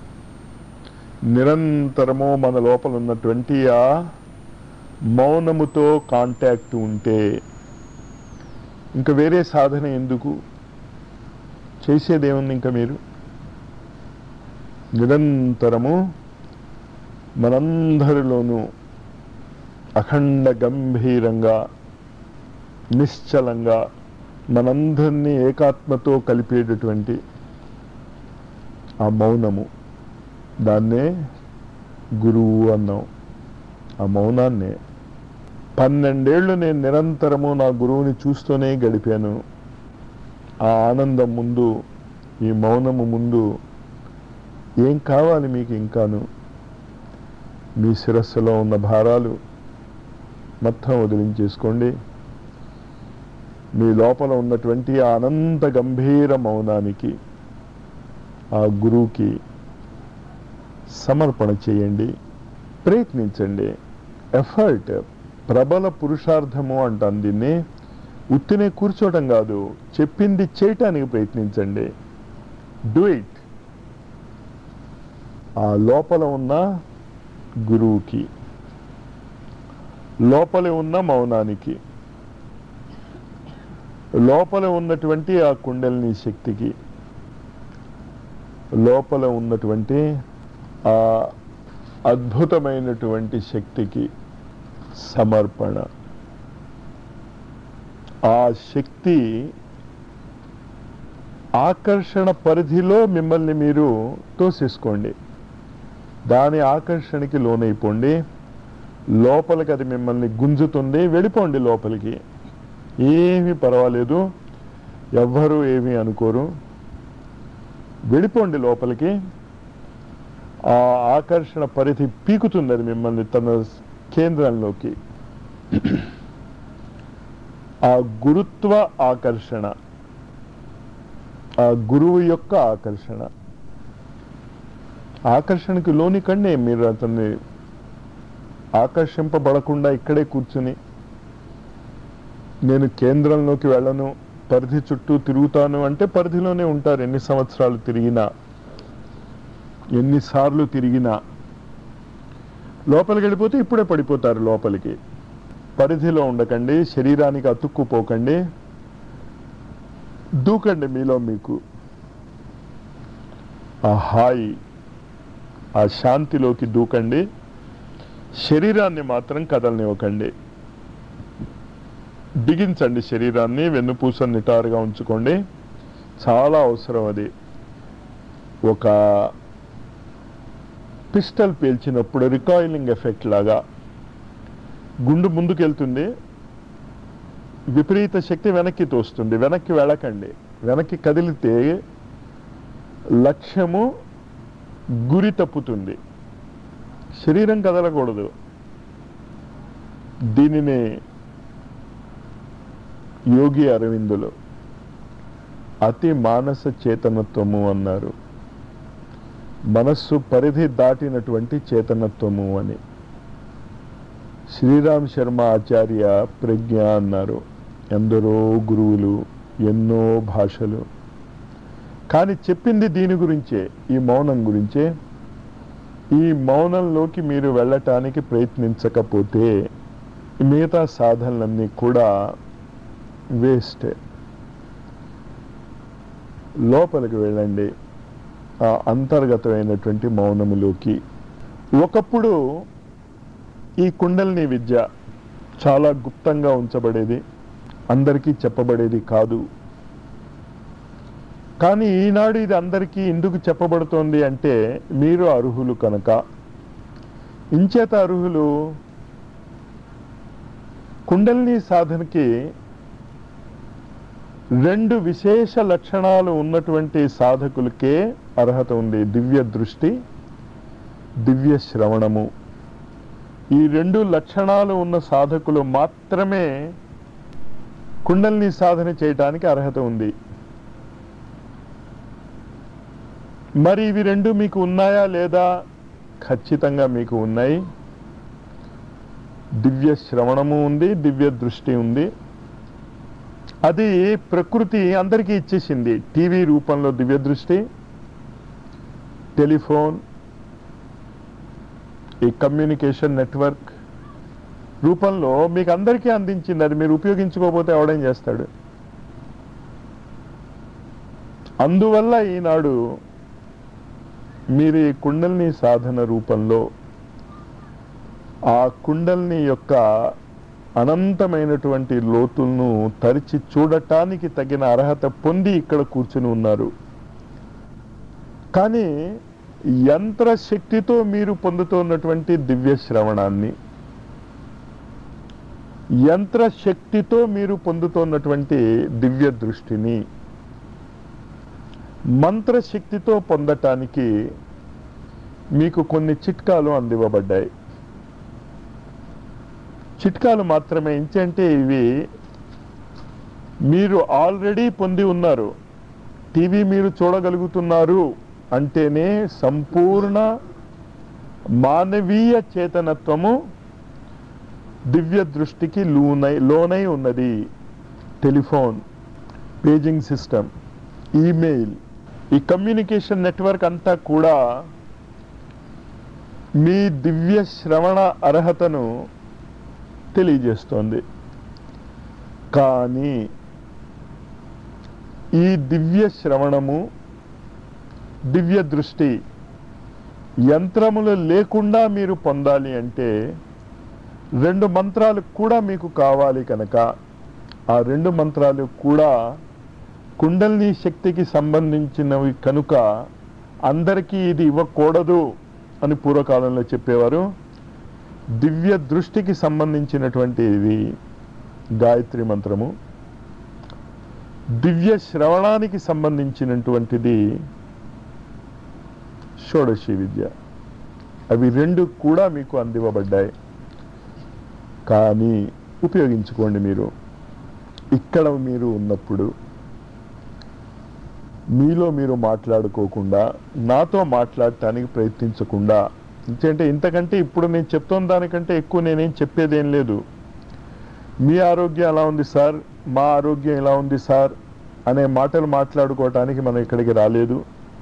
S1: నిరంతరము మన లోపల ఉన్నటువంటి ఆ మౌనముతో కాంటాక్ట్ ఉంటే ఇంకా వేరే సాధన ఎందుకు చేసేదేముంది ఇంకా మీరు నిరంతరము మనందరిలోనూ అఖండ గంభీరంగా నిశ్చలంగా మనందరినీ ఏకాత్మతో కలిపేటటువంటి ఆ మౌనము దాన్నే గురువు అన్నాం ఆ మౌనాన్ని పన్నెండేళ్లు నేను నిరంతరము నా గురువుని చూస్తూనే గడిపాను ఆ ఆనందం ముందు ఈ మౌనము ముందు ఏం కావాలి మీకు ఇంకాను మీ శిరస్సులో ఉన్న భారాలు మొత్తం వదిలించేసుకోండి మీ లోపల ఉన్నటువంటి ఆ అనంత గంభీర మౌనానికి ఆ గురువుకి సమర్పణ చేయండి ప్రయత్నించండి ఎఫర్ట్ ప్రబల పురుషార్థము అంటాను దీన్ని ఉత్తినే కూర్చోవటం కాదు చెప్పింది చేయటానికి ప్రయత్నించండి డూ ఇట్ ఆ లోపల ఉన్న గురువుకి లోపల ఉన్న మౌనానికి లోపల ఉన్నటువంటి ఆ కుండలిని శక్తికి లోపల ఉన్నటువంటి ఆ అద్భుతమైనటువంటి శక్తికి సమర్పణ ఆ శక్తి ఆకర్షణ పరిధిలో మిమ్మల్ని మీరు తోసేసుకోండి దాని ఆకర్షణకి లోనైపోండి లోపలికి అది మిమ్మల్ని గుంజుతుంది వెళ్ళిపోండి లోపలికి ఏమీ పర్వాలేదు ఎవ్వరూ ఏమీ అనుకోరు వెళ్ళిపోండి లోపలికి ఆ ఆకర్షణ పరిధి పీకుతుంది అది మిమ్మల్ని తన కేంద్రంలోకి ఆ గురుత్వ ఆకర్షణ ఆ గురువు యొక్క ఆకర్షణ ఆకర్షణకి లోని కండే మీరు అతన్ని ఆకర్షింపబడకుండా ఇక్కడే కూర్చుని నేను కేంద్రంలోకి వెళ్ళను పరిధి చుట్టూ తిరుగుతాను అంటే పరిధిలోనే ఉంటారు ఎన్ని సంవత్సరాలు తిరిగినా ఎన్నిసార్లు తిరిగినా లోపలికి వెళ్ళిపోతే ఇప్పుడే పడిపోతారు లోపలికి పరిధిలో ఉండకండి శరీరానికి అతుక్కుపోకండి దూకండి మీలో మీకు ఆ హాయి ఆ శాంతిలోకి దూకండి శరీరాన్ని మాత్రం కదలనివ్వకండి బిగించండి శరీరాన్ని వెన్నుపూస నిటారుగా ఉంచుకోండి చాలా అవసరం అది ఒక పిస్టల్ పేల్చినప్పుడు రికాయిలింగ్ ఎఫెక్ట్ లాగా గుండు ముందుకెళ్తుంది విపరీత శక్తి వెనక్కి తోస్తుంది వెనక్కి వెళ్ళకండి వెనక్కి కదిలితే లక్ష్యము గురి తప్పుతుంది శరీరం కదలకూడదు దీనిని యోగి అరవిందులు అతి మానస చేతనత్వము అన్నారు మనస్సు పరిధి దాటినటువంటి చేతనత్వము అని శ్రీరామ్ శర్మ ఆచార్య ప్రజ్ఞ అన్నారు ఎందరో గురువులు ఎన్నో భాషలు కానీ చెప్పింది దీని గురించే ఈ మౌనం గురించే ఈ మౌనంలోకి మీరు వెళ్ళటానికి ప్రయత్నించకపోతే మిగతా సాధనలన్నీ కూడా వేస్టే లోపలికి వెళ్ళండి ఆ అంతర్గతమైనటువంటి మౌనములోకి ఒకప్పుడు ఈ కుండలిని విద్య చాలా గుప్తంగా ఉంచబడేది అందరికీ చెప్పబడేది కాదు కానీ ఈనాడు ఇది అందరికీ ఎందుకు చెప్పబడుతోంది అంటే మీరు అర్హులు కనుక ఇంచేత అర్హులు కుండలిని సాధనకి రెండు విశేష లక్షణాలు ఉన్నటువంటి సాధకులకే అర్హత ఉంది దివ్య దృష్టి దివ్య శ్రవణము ఈ రెండు లక్షణాలు ఉన్న సాధకులు మాత్రమే కుండలిని సాధన చేయటానికి అర్హత ఉంది మరి ఇవి రెండు మీకు ఉన్నాయా లేదా ఖచ్చితంగా మీకు ఉన్నాయి దివ్య శ్రవణము ఉంది దివ్య దృష్టి ఉంది అది ప్రకృతి అందరికీ ఇచ్చేసింది టీవీ రూపంలో దివ్య దృష్టి టెలిఫోన్ ఈ కమ్యూనికేషన్ నెట్వర్క్ రూపంలో మీకు అందరికీ అందించింది అది మీరు ఉపయోగించుకోకపోతే ఎవడేం చేస్తాడు అందువల్ల ఈనాడు మీరు ఈ కుండల్ని సాధన రూపంలో ఆ కుండల్ని యొక్క అనంతమైనటువంటి లోతులను తరిచి చూడటానికి తగిన అర్హత పొంది ఇక్కడ కూర్చుని ఉన్నారు కానీ యంత్ర శక్తితో మీరు పొందుతున్నటువంటి దివ్య శ్రవణాన్ని యంత్ర శక్తితో మీరు పొందుతున్నటువంటి దివ్య దృష్టిని మంత్రశక్తితో పొందటానికి మీకు కొన్ని చిట్కాలు అందివ్వబడ్డాయి చిట్కాలు మాత్రమే ఏంటంటే ఇవి మీరు ఆల్రెడీ పొంది ఉన్నారు టీవీ మీరు చూడగలుగుతున్నారు అంటేనే సంపూర్ణ మానవీయ చేతనత్వము దివ్య దృష్టికి లోనై లోనై ఉన్నది టెలిఫోన్ పేజింగ్ సిస్టమ్ ఈమెయిల్ ఈ కమ్యూనికేషన్ నెట్వర్క్ అంతా కూడా మీ దివ్య శ్రవణ అర్హతను తెలియజేస్తోంది కానీ ఈ దివ్య శ్రవణము దివ్య దృష్టి యంత్రములు లేకుండా మీరు పొందాలి అంటే రెండు మంత్రాలు కూడా మీకు కావాలి కనుక ఆ రెండు మంత్రాలు కూడా కుండలిని శక్తికి సంబంధించినవి కనుక అందరికీ ఇది ఇవ్వకూడదు అని పూర్వకాలంలో చెప్పేవారు దివ్య దృష్టికి సంబంధించినటువంటి ఇది గాయత్రి మంత్రము దివ్య శ్రవణానికి సంబంధించినటువంటిది షోడశి విద్య అవి రెండు కూడా మీకు అందివ్వబడ్డాయి కానీ ఉపయోగించుకోండి మీరు ఇక్కడ మీరు ఉన్నప్పుడు మీలో మీరు మాట్లాడుకోకుండా నాతో మాట్లాడటానికి ప్రయత్నించకుండా ఎందుకంటే ఇంతకంటే ఇప్పుడు నేను చెప్తున్న దానికంటే ఎక్కువ నేనేం చెప్పేదేం లేదు మీ ఆరోగ్యం ఎలా ఉంది సార్ మా ఆరోగ్యం ఎలా ఉంది సార్ అనే మాటలు మాట్లాడుకోవటానికి మనం ఇక్కడికి రాలేదు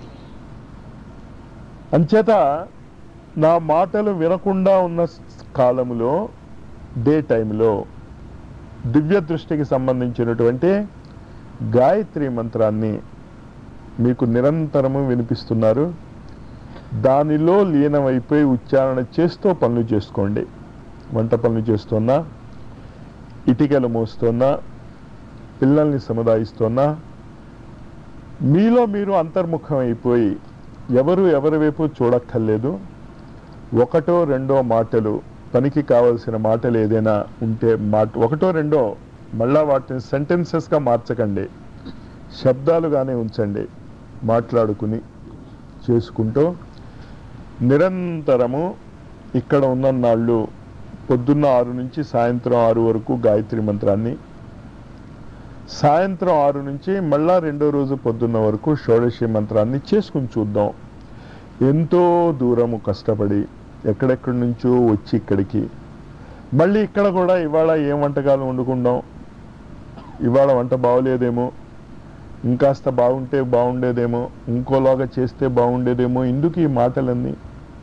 S1: అంచేత నా మాటలు వినకుండా ఉన్న కాలములో డే టైంలో దివ్య దృష్టికి సంబంధించినటువంటి గాయత్రి మంత్రాన్ని మీకు నిరంతరము వినిపిస్తున్నారు దానిలో లీనమైపోయి ఉచ్చారణ చేస్తూ పనులు చేసుకోండి వంట పనులు చేస్తున్నా ఇటికలు మోస్తున్నా పిల్లల్ని సముదాయిస్తున్నా మీలో మీరు అంతర్ముఖం అయిపోయి ఎవరు ఎవరి వైపు చూడక్కర్లేదు ఒకటో రెండో మాటలు పనికి కావలసిన మాటలు ఏదైనా ఉంటే మాట ఒకటో రెండో మళ్ళా వాటిని సెంటెన్సెస్గా మార్చకండి శబ్దాలుగానే ఉంచండి మాట్లాడుకుని చేసుకుంటూ నిరంతరము ఇక్కడ ఉన్న నాళ్ళు పొద్దున్న ఆరు నుంచి సాయంత్రం ఆరు వరకు గాయత్రి మంత్రాన్ని సాయంత్రం ఆరు నుంచి మళ్ళా రెండో రోజు పొద్దున్న వరకు షోడశి మంత్రాన్ని చేసుకుని చూద్దాం ఎంతో దూరము కష్టపడి ఎక్కడెక్కడి నుంచో వచ్చి ఇక్కడికి మళ్ళీ ఇక్కడ కూడా ఇవాళ ఏం వంటకాలు వండుకుందాం ఇవాళ వంట బాగోలేదేమో ఇంకాస్త బాగుంటే బాగుండేదేమో ఇంకోలాగా చేస్తే బాగుండేదేమో ఎందుకు ఈ మాటలన్నీ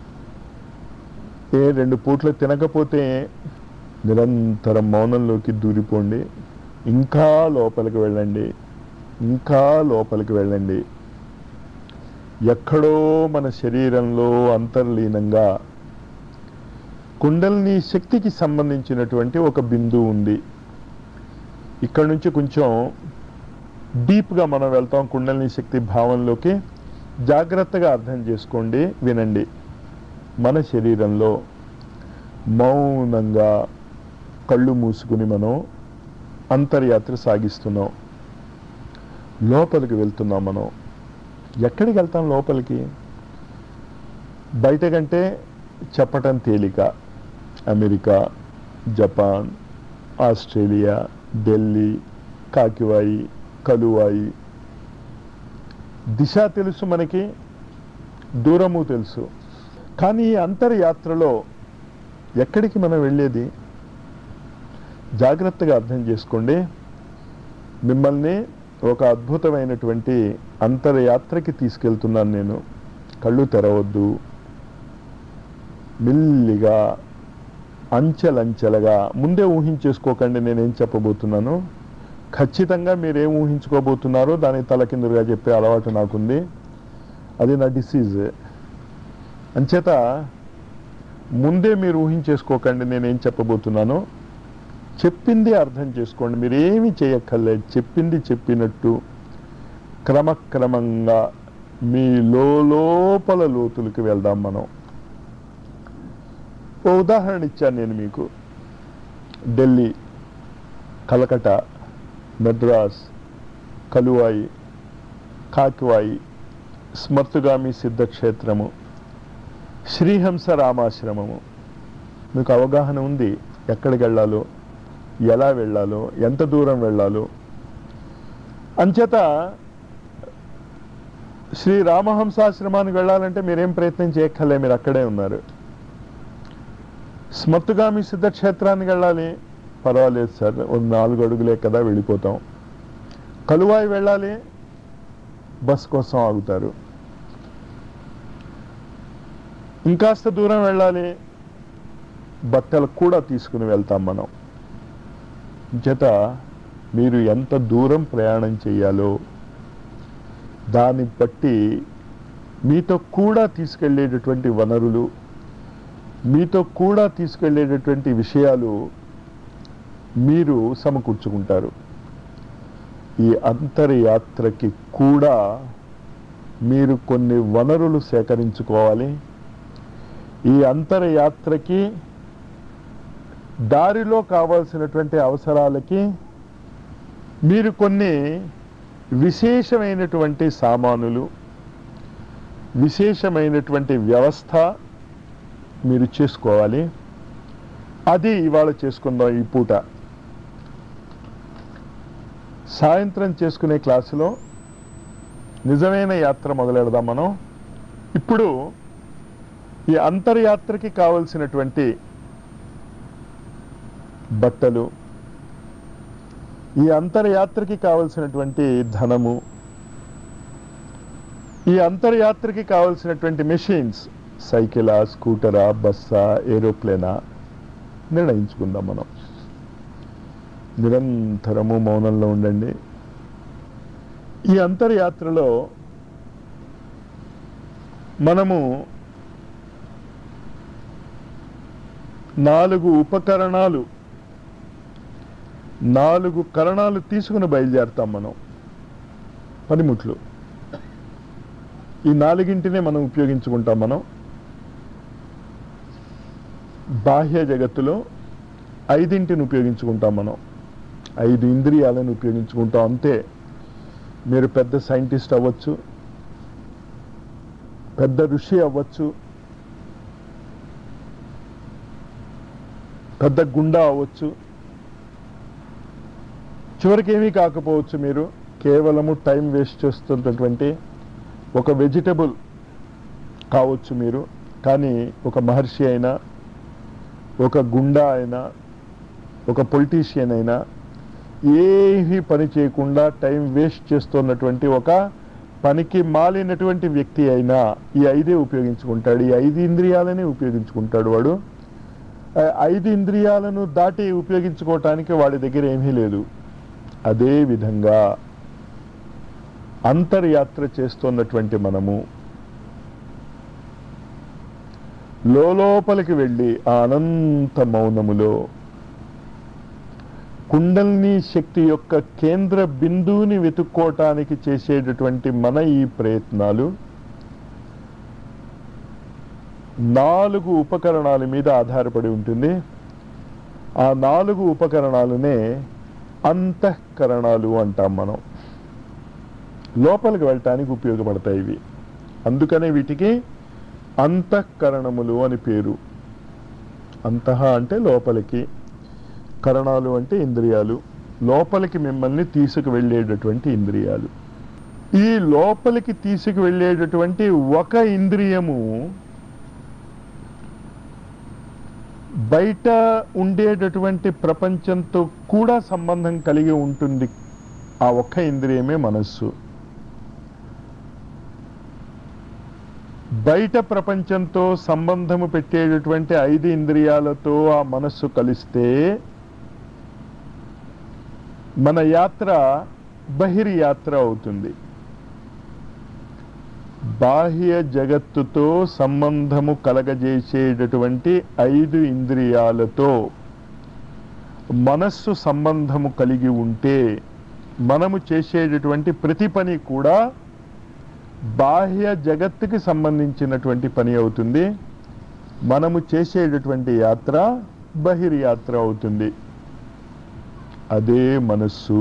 S1: ఏ రెండు పూట్లు తినకపోతే నిరంతరం మౌనంలోకి దూరిపోండి ఇంకా లోపలికి వెళ్ళండి ఇంకా లోపలికి వెళ్ళండి ఎక్కడో మన శరీరంలో అంతర్లీనంగా కుండలిని శక్తికి సంబంధించినటువంటి ఒక బిందువు ఉంది ఇక్కడ నుంచి కొంచెం డీప్గా మనం వెళ్తాం కుండలిని శక్తి భావంలోకి జాగ్రత్తగా అర్థం చేసుకోండి వినండి మన శరీరంలో మౌనంగా కళ్ళు మూసుకుని మనం అంతర్యాత్ర సాగిస్తున్నాం లోపలికి వెళ్తున్నాం మనం ఎక్కడికి వెళ్తాం లోపలికి బయట కంటే చెప్పటం తేలిక అమెరికా జపాన్ ఆస్ట్రేలియా ఢిల్లీ కాకివాయి కలువాయి దిశ తెలుసు మనకి దూరము తెలుసు కానీ ఈ అంతర్యాత్రలో ఎక్కడికి మనం వెళ్ళేది జాగ్రత్తగా అర్థం చేసుకోండి మిమ్మల్ని ఒక అద్భుతమైనటువంటి అంతర్యాత్రకి తీసుకెళ్తున్నాను నేను కళ్ళు తెరవద్దు మెల్లిగా అంచెలంచెలుగా ముందే ఊహించేసుకోకండి నేనేం చెప్పబోతున్నాను ఖచ్చితంగా మీరేం ఊహించుకోబోతున్నారో దాని తలకిందులుగా చెప్పే అలవాటు నాకుంది అది నా డిసీజ్ అంచేత ముందే మీరు ఊహించేసుకోకండి నేనేం చెప్పబోతున్నానో చెప్పింది అర్థం చేసుకోండి మీరేమీ చేయక్కర్లేదు చెప్పింది చెప్పినట్టు క్రమక్రమంగా మీ లోపల లోతులకి వెళ్దాం మనం ఓ ఉదాహరణ ఇచ్చాను నేను మీకు ఢిల్లీ కలకట మద్రాస్ కలువాయి కాకివాయి స్మర్తుగామి సిద్ధక్షేత్రము శ్రీహంస రామాశ్రమము మీకు అవగాహన ఉంది ఎక్కడికి వెళ్ళాలో ఎలా వెళ్ళాలో ఎంత దూరం వెళ్ళాలో అంచేత శ్రీ రామహంసాశ్రమానికి వెళ్ళాలంటే మీరేం ప్రయత్నం చేయక్కర్లే మీరు అక్కడే ఉన్నారు స్మర్తుగామి సిద్ధక్షేత్రానికి వెళ్ళాలి పర్వాలేదు సార్ ఓ నాలుగు అడుగులే కదా వెళ్ళిపోతాం కలువాయి వెళ్ళాలి బస్ కోసం ఆగుతారు ఇంకాస్త దూరం వెళ్ళాలి బట్టలు కూడా తీసుకుని వెళ్తాం మనం చేత మీరు ఎంత దూరం ప్రయాణం చేయాలో దాన్ని బట్టి మీతో కూడా తీసుకెళ్ళేటటువంటి వనరులు మీతో కూడా తీసుకెళ్ళేటటువంటి విషయాలు మీరు సమకూర్చుకుంటారు ఈ అంతర్యాత్రకి కూడా మీరు కొన్ని వనరులు సేకరించుకోవాలి ఈ అంతర్యాత్రకి దారిలో కావాల్సినటువంటి అవసరాలకి మీరు కొన్ని విశేషమైనటువంటి సామానులు విశేషమైనటువంటి వ్యవస్థ మీరు చేసుకోవాలి అది ఇవాళ చేసుకుందాం ఈ పూట సాయంత్రం చేసుకునే క్లాసులో నిజమైన యాత్ర మొదలెడదాం మనం ఇప్పుడు ఈ అంతర్యాత్రకి కావలసినటువంటి బట్టలు ఈ అంతర్యాత్రకి కావలసినటువంటి ధనము ఈ అంతర్యాత్రకి కావలసినటువంటి మెషిన్స్ సైకిలా స్కూటరా బస్సా ఏరోప్లేనా నిర్ణయించుకుందాం మనం నిరంతరము మౌనంలో ఉండండి ఈ అంతర్యాత్రలో మనము నాలుగు ఉపకరణాలు నాలుగు కరణాలు తీసుకుని బయలుదేరుతాం మనం పనిముట్లు ఈ నాలుగింటినే మనం ఉపయోగించుకుంటాం మనం బాహ్య జగత్తులో ఐదింటిని ఉపయోగించుకుంటాం మనం ఐదు ఇంద్రియాలను ఉపయోగించుకుంటాం అంతే మీరు పెద్ద సైంటిస్ట్ అవ్వచ్చు పెద్ద ఋషి అవ్వచ్చు పెద్ద గుండా అవ్వచ్చు చివరికి ఏమీ కాకపోవచ్చు మీరు కేవలము టైం వేస్ట్ చేస్తున్నటువంటి ఒక వెజిటబుల్ కావచ్చు మీరు కానీ ఒక మహర్షి అయినా ఒక గుండా అయినా ఒక పొలిటీషియన్ అయినా ఏమీ పని చేయకుండా టైం వేస్ట్ చేస్తున్నటువంటి ఒక పనికి మాలినటువంటి వ్యక్తి అయినా ఈ ఐదే ఉపయోగించుకుంటాడు ఈ ఐదు ఇంద్రియాలనే ఉపయోగించుకుంటాడు వాడు ఆ ఐదు ఇంద్రియాలను దాటి ఉపయోగించుకోవటానికి వాడి దగ్గర ఏమీ లేదు అదే విధంగా అంతర్యాత్ర చేస్తున్నటువంటి మనము లోపలికి వెళ్ళి ఆ అనంత మౌనములో కుండల్ని శక్తి యొక్క కేంద్ర బిందువుని వెతుక్కోవటానికి చేసేటటువంటి మన ఈ ప్రయత్నాలు నాలుగు ఉపకరణాల మీద ఆధారపడి ఉంటుంది ఆ నాలుగు ఉపకరణాలనే అంతఃకరణాలు అంటాం మనం లోపలికి వెళ్ళటానికి ఉపయోగపడతాయి ఇవి అందుకనే వీటికి అంతఃకరణములు అని పేరు అంతః అంటే లోపలికి కరణాలు అంటే ఇంద్రియాలు లోపలికి మిమ్మల్ని తీసుకువెళ్ళేటటువంటి ఇంద్రియాలు ఈ లోపలికి తీసుకువెళ్ళేటటువంటి ఒక ఇంద్రియము బయట ఉండేటటువంటి ప్రపంచంతో కూడా సంబంధం కలిగి ఉంటుంది ఆ ఒక్క ఇంద్రియమే మనస్సు బయట ప్రపంచంతో సంబంధము పెట్టేటటువంటి ఐదు ఇంద్రియాలతో ఆ మనస్సు కలిస్తే మన యాత్ర బహిర్యాత్ర అవుతుంది బాహ్య జగత్తుతో సంబంధము కలగజేసేటటువంటి ఐదు ఇంద్రియాలతో మనస్సు సంబంధము కలిగి ఉంటే మనము చేసేటటువంటి ప్రతి పని కూడా బాహ్య జగత్తుకి సంబంధించినటువంటి పని అవుతుంది మనము చేసేటటువంటి యాత్ర బహిర్యాత్ర అవుతుంది అదే మనస్సు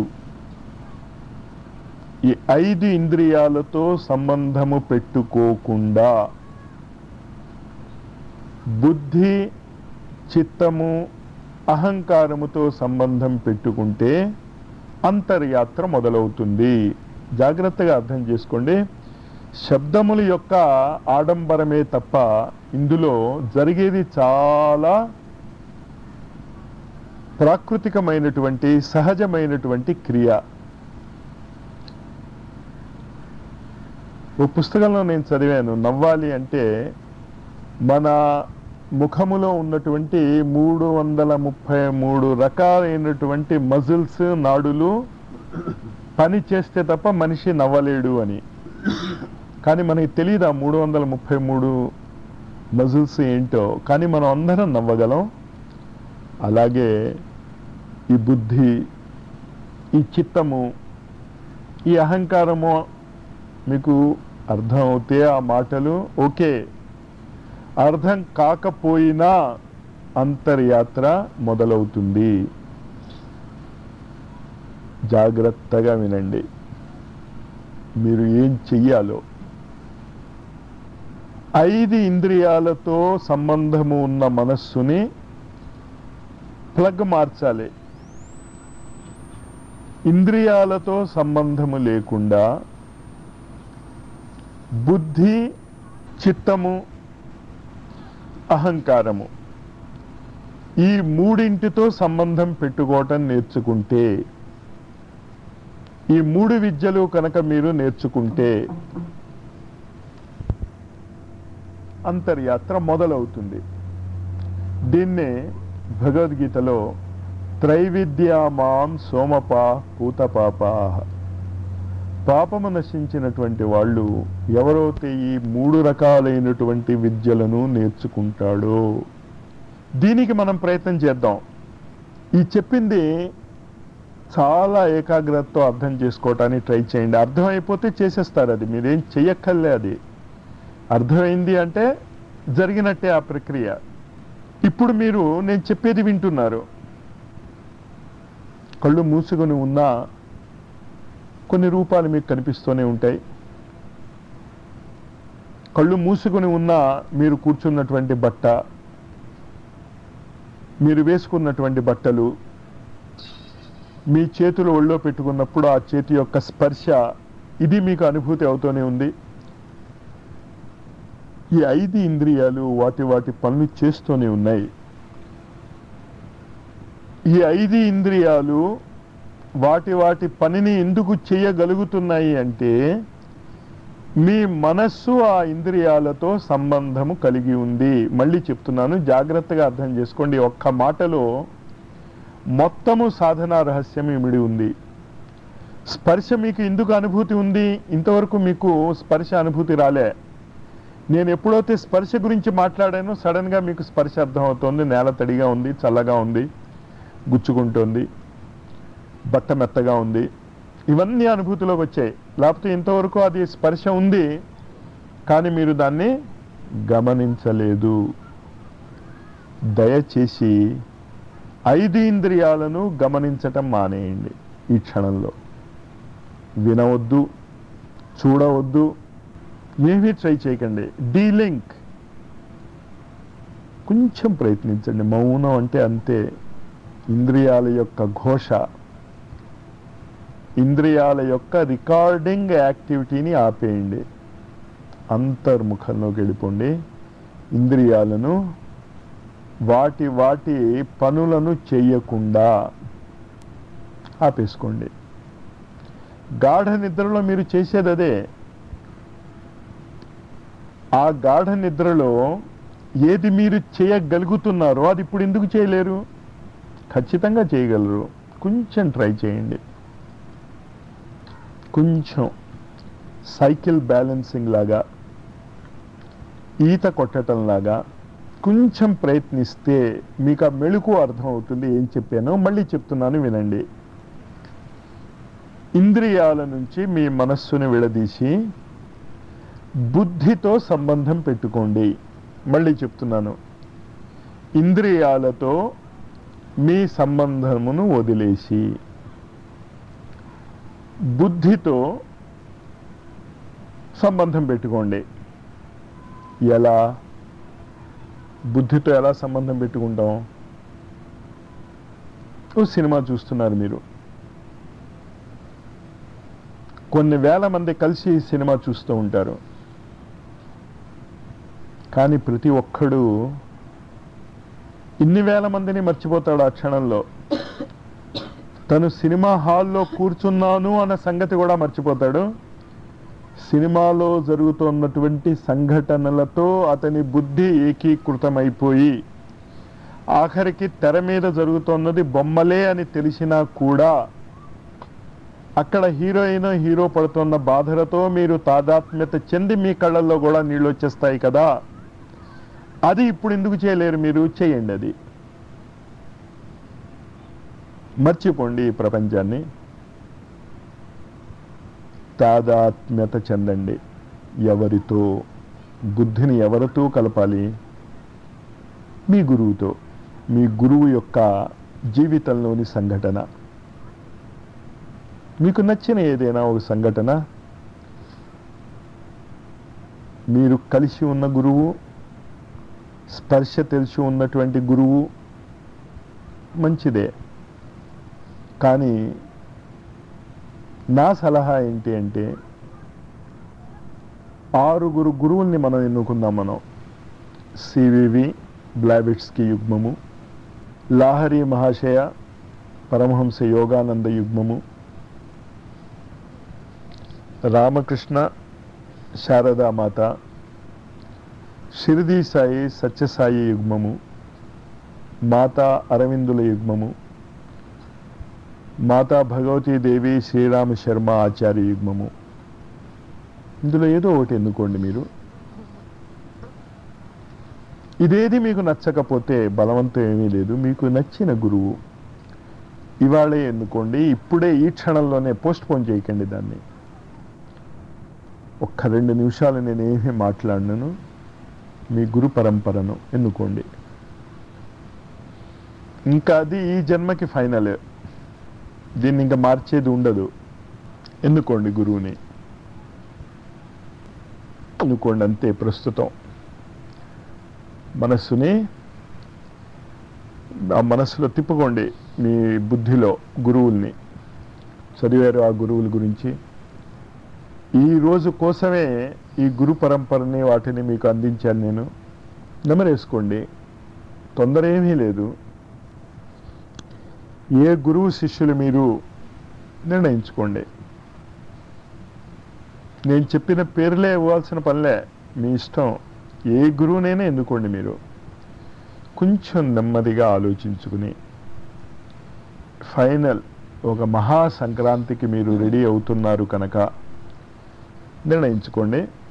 S1: ఈ ఐదు ఇంద్రియాలతో సంబంధము పెట్టుకోకుండా బుద్ధి చిత్తము అహంకారముతో సంబంధం పెట్టుకుంటే అంతర్యాత్ర మొదలవుతుంది జాగ్రత్తగా అర్థం చేసుకోండి శబ్దముల యొక్క ఆడంబరమే తప్ప ఇందులో జరిగేది చాలా ప్రాకృతికమైనటువంటి సహజమైనటువంటి క్రియ ఓ పుస్తకంలో నేను చదివాను నవ్వాలి అంటే మన ముఖములో ఉన్నటువంటి మూడు వందల ముప్పై మూడు రకాలైనటువంటి మజిల్స్ నాడులు పని చేస్తే తప్ప మనిషి నవ్వలేడు అని కానీ మనకి తెలియదు ఆ మూడు వందల ముప్పై మూడు మజిల్స్ ఏంటో కానీ మనం అందరం నవ్వగలం అలాగే ఈ బుద్ధి ఈ చిత్తము ఈ అహంకారము మీకు అర్థం అవుతే ఆ మాటలు ఓకే అర్థం కాకపోయినా అంతర్యాత్ర మొదలవుతుంది జాగ్రత్తగా వినండి మీరు ఏం చెయ్యాలో ఐదు ఇంద్రియాలతో సంబంధము ఉన్న మనస్సుని ప్లగ్ మార్చాలి ఇంద్రియాలతో సంబంధము లేకుండా బుద్ధి చిత్తము అహంకారము ఈ మూడింటితో సంబంధం పెట్టుకోవటం నేర్చుకుంటే ఈ మూడు విద్యలు కనుక మీరు నేర్చుకుంటే అంతర్యాత్ర మొదలవుతుంది దీన్నే భగవద్గీతలో త్రైవిద్యామాం సోమపా పూతపాపా పాపము నశించినటువంటి వాళ్ళు ఎవరైతే ఈ మూడు రకాలైనటువంటి విద్యలను నేర్చుకుంటాడో దీనికి మనం ప్రయత్నం చేద్దాం ఈ చెప్పింది చాలా ఏకాగ్రతతో అర్థం చేసుకోవటానికి ట్రై చేయండి అర్థమైపోతే చేసేస్తారు అది మీరేం చెయ్యక్కర్లే అది అర్థమైంది అంటే జరిగినట్టే ఆ ప్రక్రియ ఇప్పుడు మీరు నేను చెప్పేది వింటున్నారు కళ్ళు మూసుకొని ఉన్నా కొన్ని రూపాలు మీకు కనిపిస్తూనే ఉంటాయి కళ్ళు మూసుకొని ఉన్నా మీరు కూర్చున్నటువంటి బట్ట మీరు వేసుకున్నటువంటి బట్టలు మీ చేతులు ఒళ్ళో పెట్టుకున్నప్పుడు ఆ చేతి యొక్క స్పర్శ ఇది మీకు అనుభూతి అవుతూనే ఉంది ఈ ఐదు ఇంద్రియాలు వాటి వాటి పనులు చేస్తూనే ఉన్నాయి ఈ ఐదు ఇంద్రియాలు వాటి వాటి పనిని ఎందుకు చేయగలుగుతున్నాయి అంటే మీ మనస్సు ఆ ఇంద్రియాలతో సంబంధము కలిగి ఉంది మళ్ళీ చెప్తున్నాను జాగ్రత్తగా అర్థం చేసుకోండి ఒక్క మాటలో మొత్తము సాధనా రహస్యం ఇమిడి ఉంది స్పర్శ మీకు ఎందుకు అనుభూతి ఉంది ఇంతవరకు మీకు స్పర్శ అనుభూతి రాలే నేను ఎప్పుడైతే స్పర్శ గురించి మాట్లాడానో సడన్ గా మీకు స్పర్శ అర్థం అవుతోంది నేల తడిగా ఉంది చల్లగా ఉంది గుచ్చుకుంటోంది బట్ట మెత్తగా ఉంది ఇవన్నీ అనుభూతిలోకి వచ్చాయి లేకపోతే ఇంతవరకు అది స్పర్శ ఉంది కానీ మీరు దాన్ని గమనించలేదు దయచేసి ఐదు ఇంద్రియాలను గమనించటం మానేయండి ఈ క్షణంలో వినవద్దు చూడవద్దు ఏమీ ట్రై చేయకండి డీలింక్ కొంచెం ప్రయత్నించండి మౌనం అంటే అంతే ఇంద్రియాల యొక్క ఘోష ఇంద్రియాల యొక్క రికార్డింగ్ యాక్టివిటీని ఆపేయండి అంతర్ముఖంలోకి వెళ్ళిపోండి ఇంద్రియాలను వాటి వాటి పనులను చేయకుండా ఆపేసుకోండి గాఢ నిద్రలో మీరు చేసేది అదే ఆ గాఢ నిద్రలో ఏది మీరు చేయగలుగుతున్నారో అది ఇప్పుడు ఎందుకు చేయలేరు ఖచ్చితంగా చేయగలరు కొంచెం ట్రై చేయండి కొంచెం సైకిల్ బ్యాలెన్సింగ్ లాగా ఈత కొట్టడం లాగా కొంచెం ప్రయత్నిస్తే మీకు ఆ మెళుకు అర్థం అవుతుంది ఏం చెప్పానో మళ్ళీ చెప్తున్నాను వినండి ఇంద్రియాల నుంచి మీ మనస్సును విడదీసి బుద్ధితో సంబంధం పెట్టుకోండి మళ్ళీ చెప్తున్నాను ఇంద్రియాలతో మీ సంబంధమును వదిలేసి బుద్ధితో సంబంధం పెట్టుకోండి ఎలా బుద్ధితో ఎలా సంబంధం పెట్టుకుంటాం ఓ సినిమా చూస్తున్నారు మీరు కొన్ని వేల మంది కలిసి ఈ సినిమా చూస్తూ ఉంటారు కానీ ప్రతి ఒక్కడు ఇన్ని వేల మందిని మర్చిపోతాడు ఆ క్షణంలో తను సినిమా హాల్లో కూర్చున్నాను అన్న సంగతి కూడా మర్చిపోతాడు సినిమాలో జరుగుతున్నటువంటి సంఘటనలతో అతని బుద్ధి ఏకీకృతమైపోయి ఆఖరికి తెర మీద జరుగుతున్నది బొమ్మలే అని తెలిసినా కూడా అక్కడ హీరోయిన్ హీరో పడుతున్న బాధలతో మీరు తాదాత్మ్యత చెంది మీ కళ్ళల్లో కూడా నీళ్ళు వచ్చేస్తాయి కదా అది ఇప్పుడు ఎందుకు చేయలేరు మీరు చేయండి అది మర్చిపోండి ఈ ప్రపంచాన్ని తాదాత్మ్యత చెందండి ఎవరితో బుద్ధిని ఎవరితో కలపాలి మీ గురువుతో మీ గురువు యొక్క జీవితంలోని సంఘటన మీకు నచ్చిన ఏదైనా ఒక సంఘటన మీరు కలిసి ఉన్న గురువు స్పర్శ తెలిసి ఉన్నటువంటి గురువు మంచిదే కానీ నా సలహా ఏంటి అంటే ఆరుగురు గురువుల్ని మనం ఎన్నుకుందాం మనం సివివి బ్లాబిట్స్కి యుగ్మము లాహరి మహాశయ పరమహంస యోగానంద యుగ్మము రామకృష్ణ శారదామాత షిరిడి సాయి సత్యసాయి యుగ్మము మాతా అరవిందుల యుగ్మము మాతా భగవతీదేవి శ్రీరామ శర్మ ఆచార్య యుగ్మము ఇందులో ఏదో ఒకటి ఎన్నుకోండి మీరు ఇదేది మీకు నచ్చకపోతే బలవంతం ఏమీ లేదు మీకు నచ్చిన గురువు ఇవాళే ఎన్నుకోండి ఇప్పుడే ఈ క్షణంలోనే పోస్ట్ పోన్ చేయకండి దాన్ని ఒక్క రెండు నిమిషాలు నేను ఏమీ మాట్లాడినాను మీ గురు పరంపరను ఎన్నుకోండి ఇంకా అది ఈ జన్మకి ఫైనల్ దీన్ని ఇంకా మార్చేది ఉండదు ఎన్నుకోండి గురువుని ఎన్నుకోండి అంతే ప్రస్తుతం మనస్సుని ఆ మనస్సులో తిప్పుకోండి మీ బుద్ధిలో గురువుల్ని చదివారు ఆ గురువుల గురించి ఈ రోజు కోసమే ఈ గురు పరంపరని వాటిని మీకు అందించాను నేను నెమరేసుకోండి తొందర ఏమీ లేదు ఏ గురువు శిష్యులు మీరు నిర్ణయించుకోండి నేను చెప్పిన పేర్లే ఇవ్వాల్సిన పనిలే మీ ఇష్టం ఏ గురువునైనా ఎన్నుకోండి మీరు కొంచెం నెమ్మదిగా ఆలోచించుకుని ఫైనల్ ఒక మహా సంక్రాంతికి మీరు రెడీ అవుతున్నారు కనుక నిర్ణయించుకోండి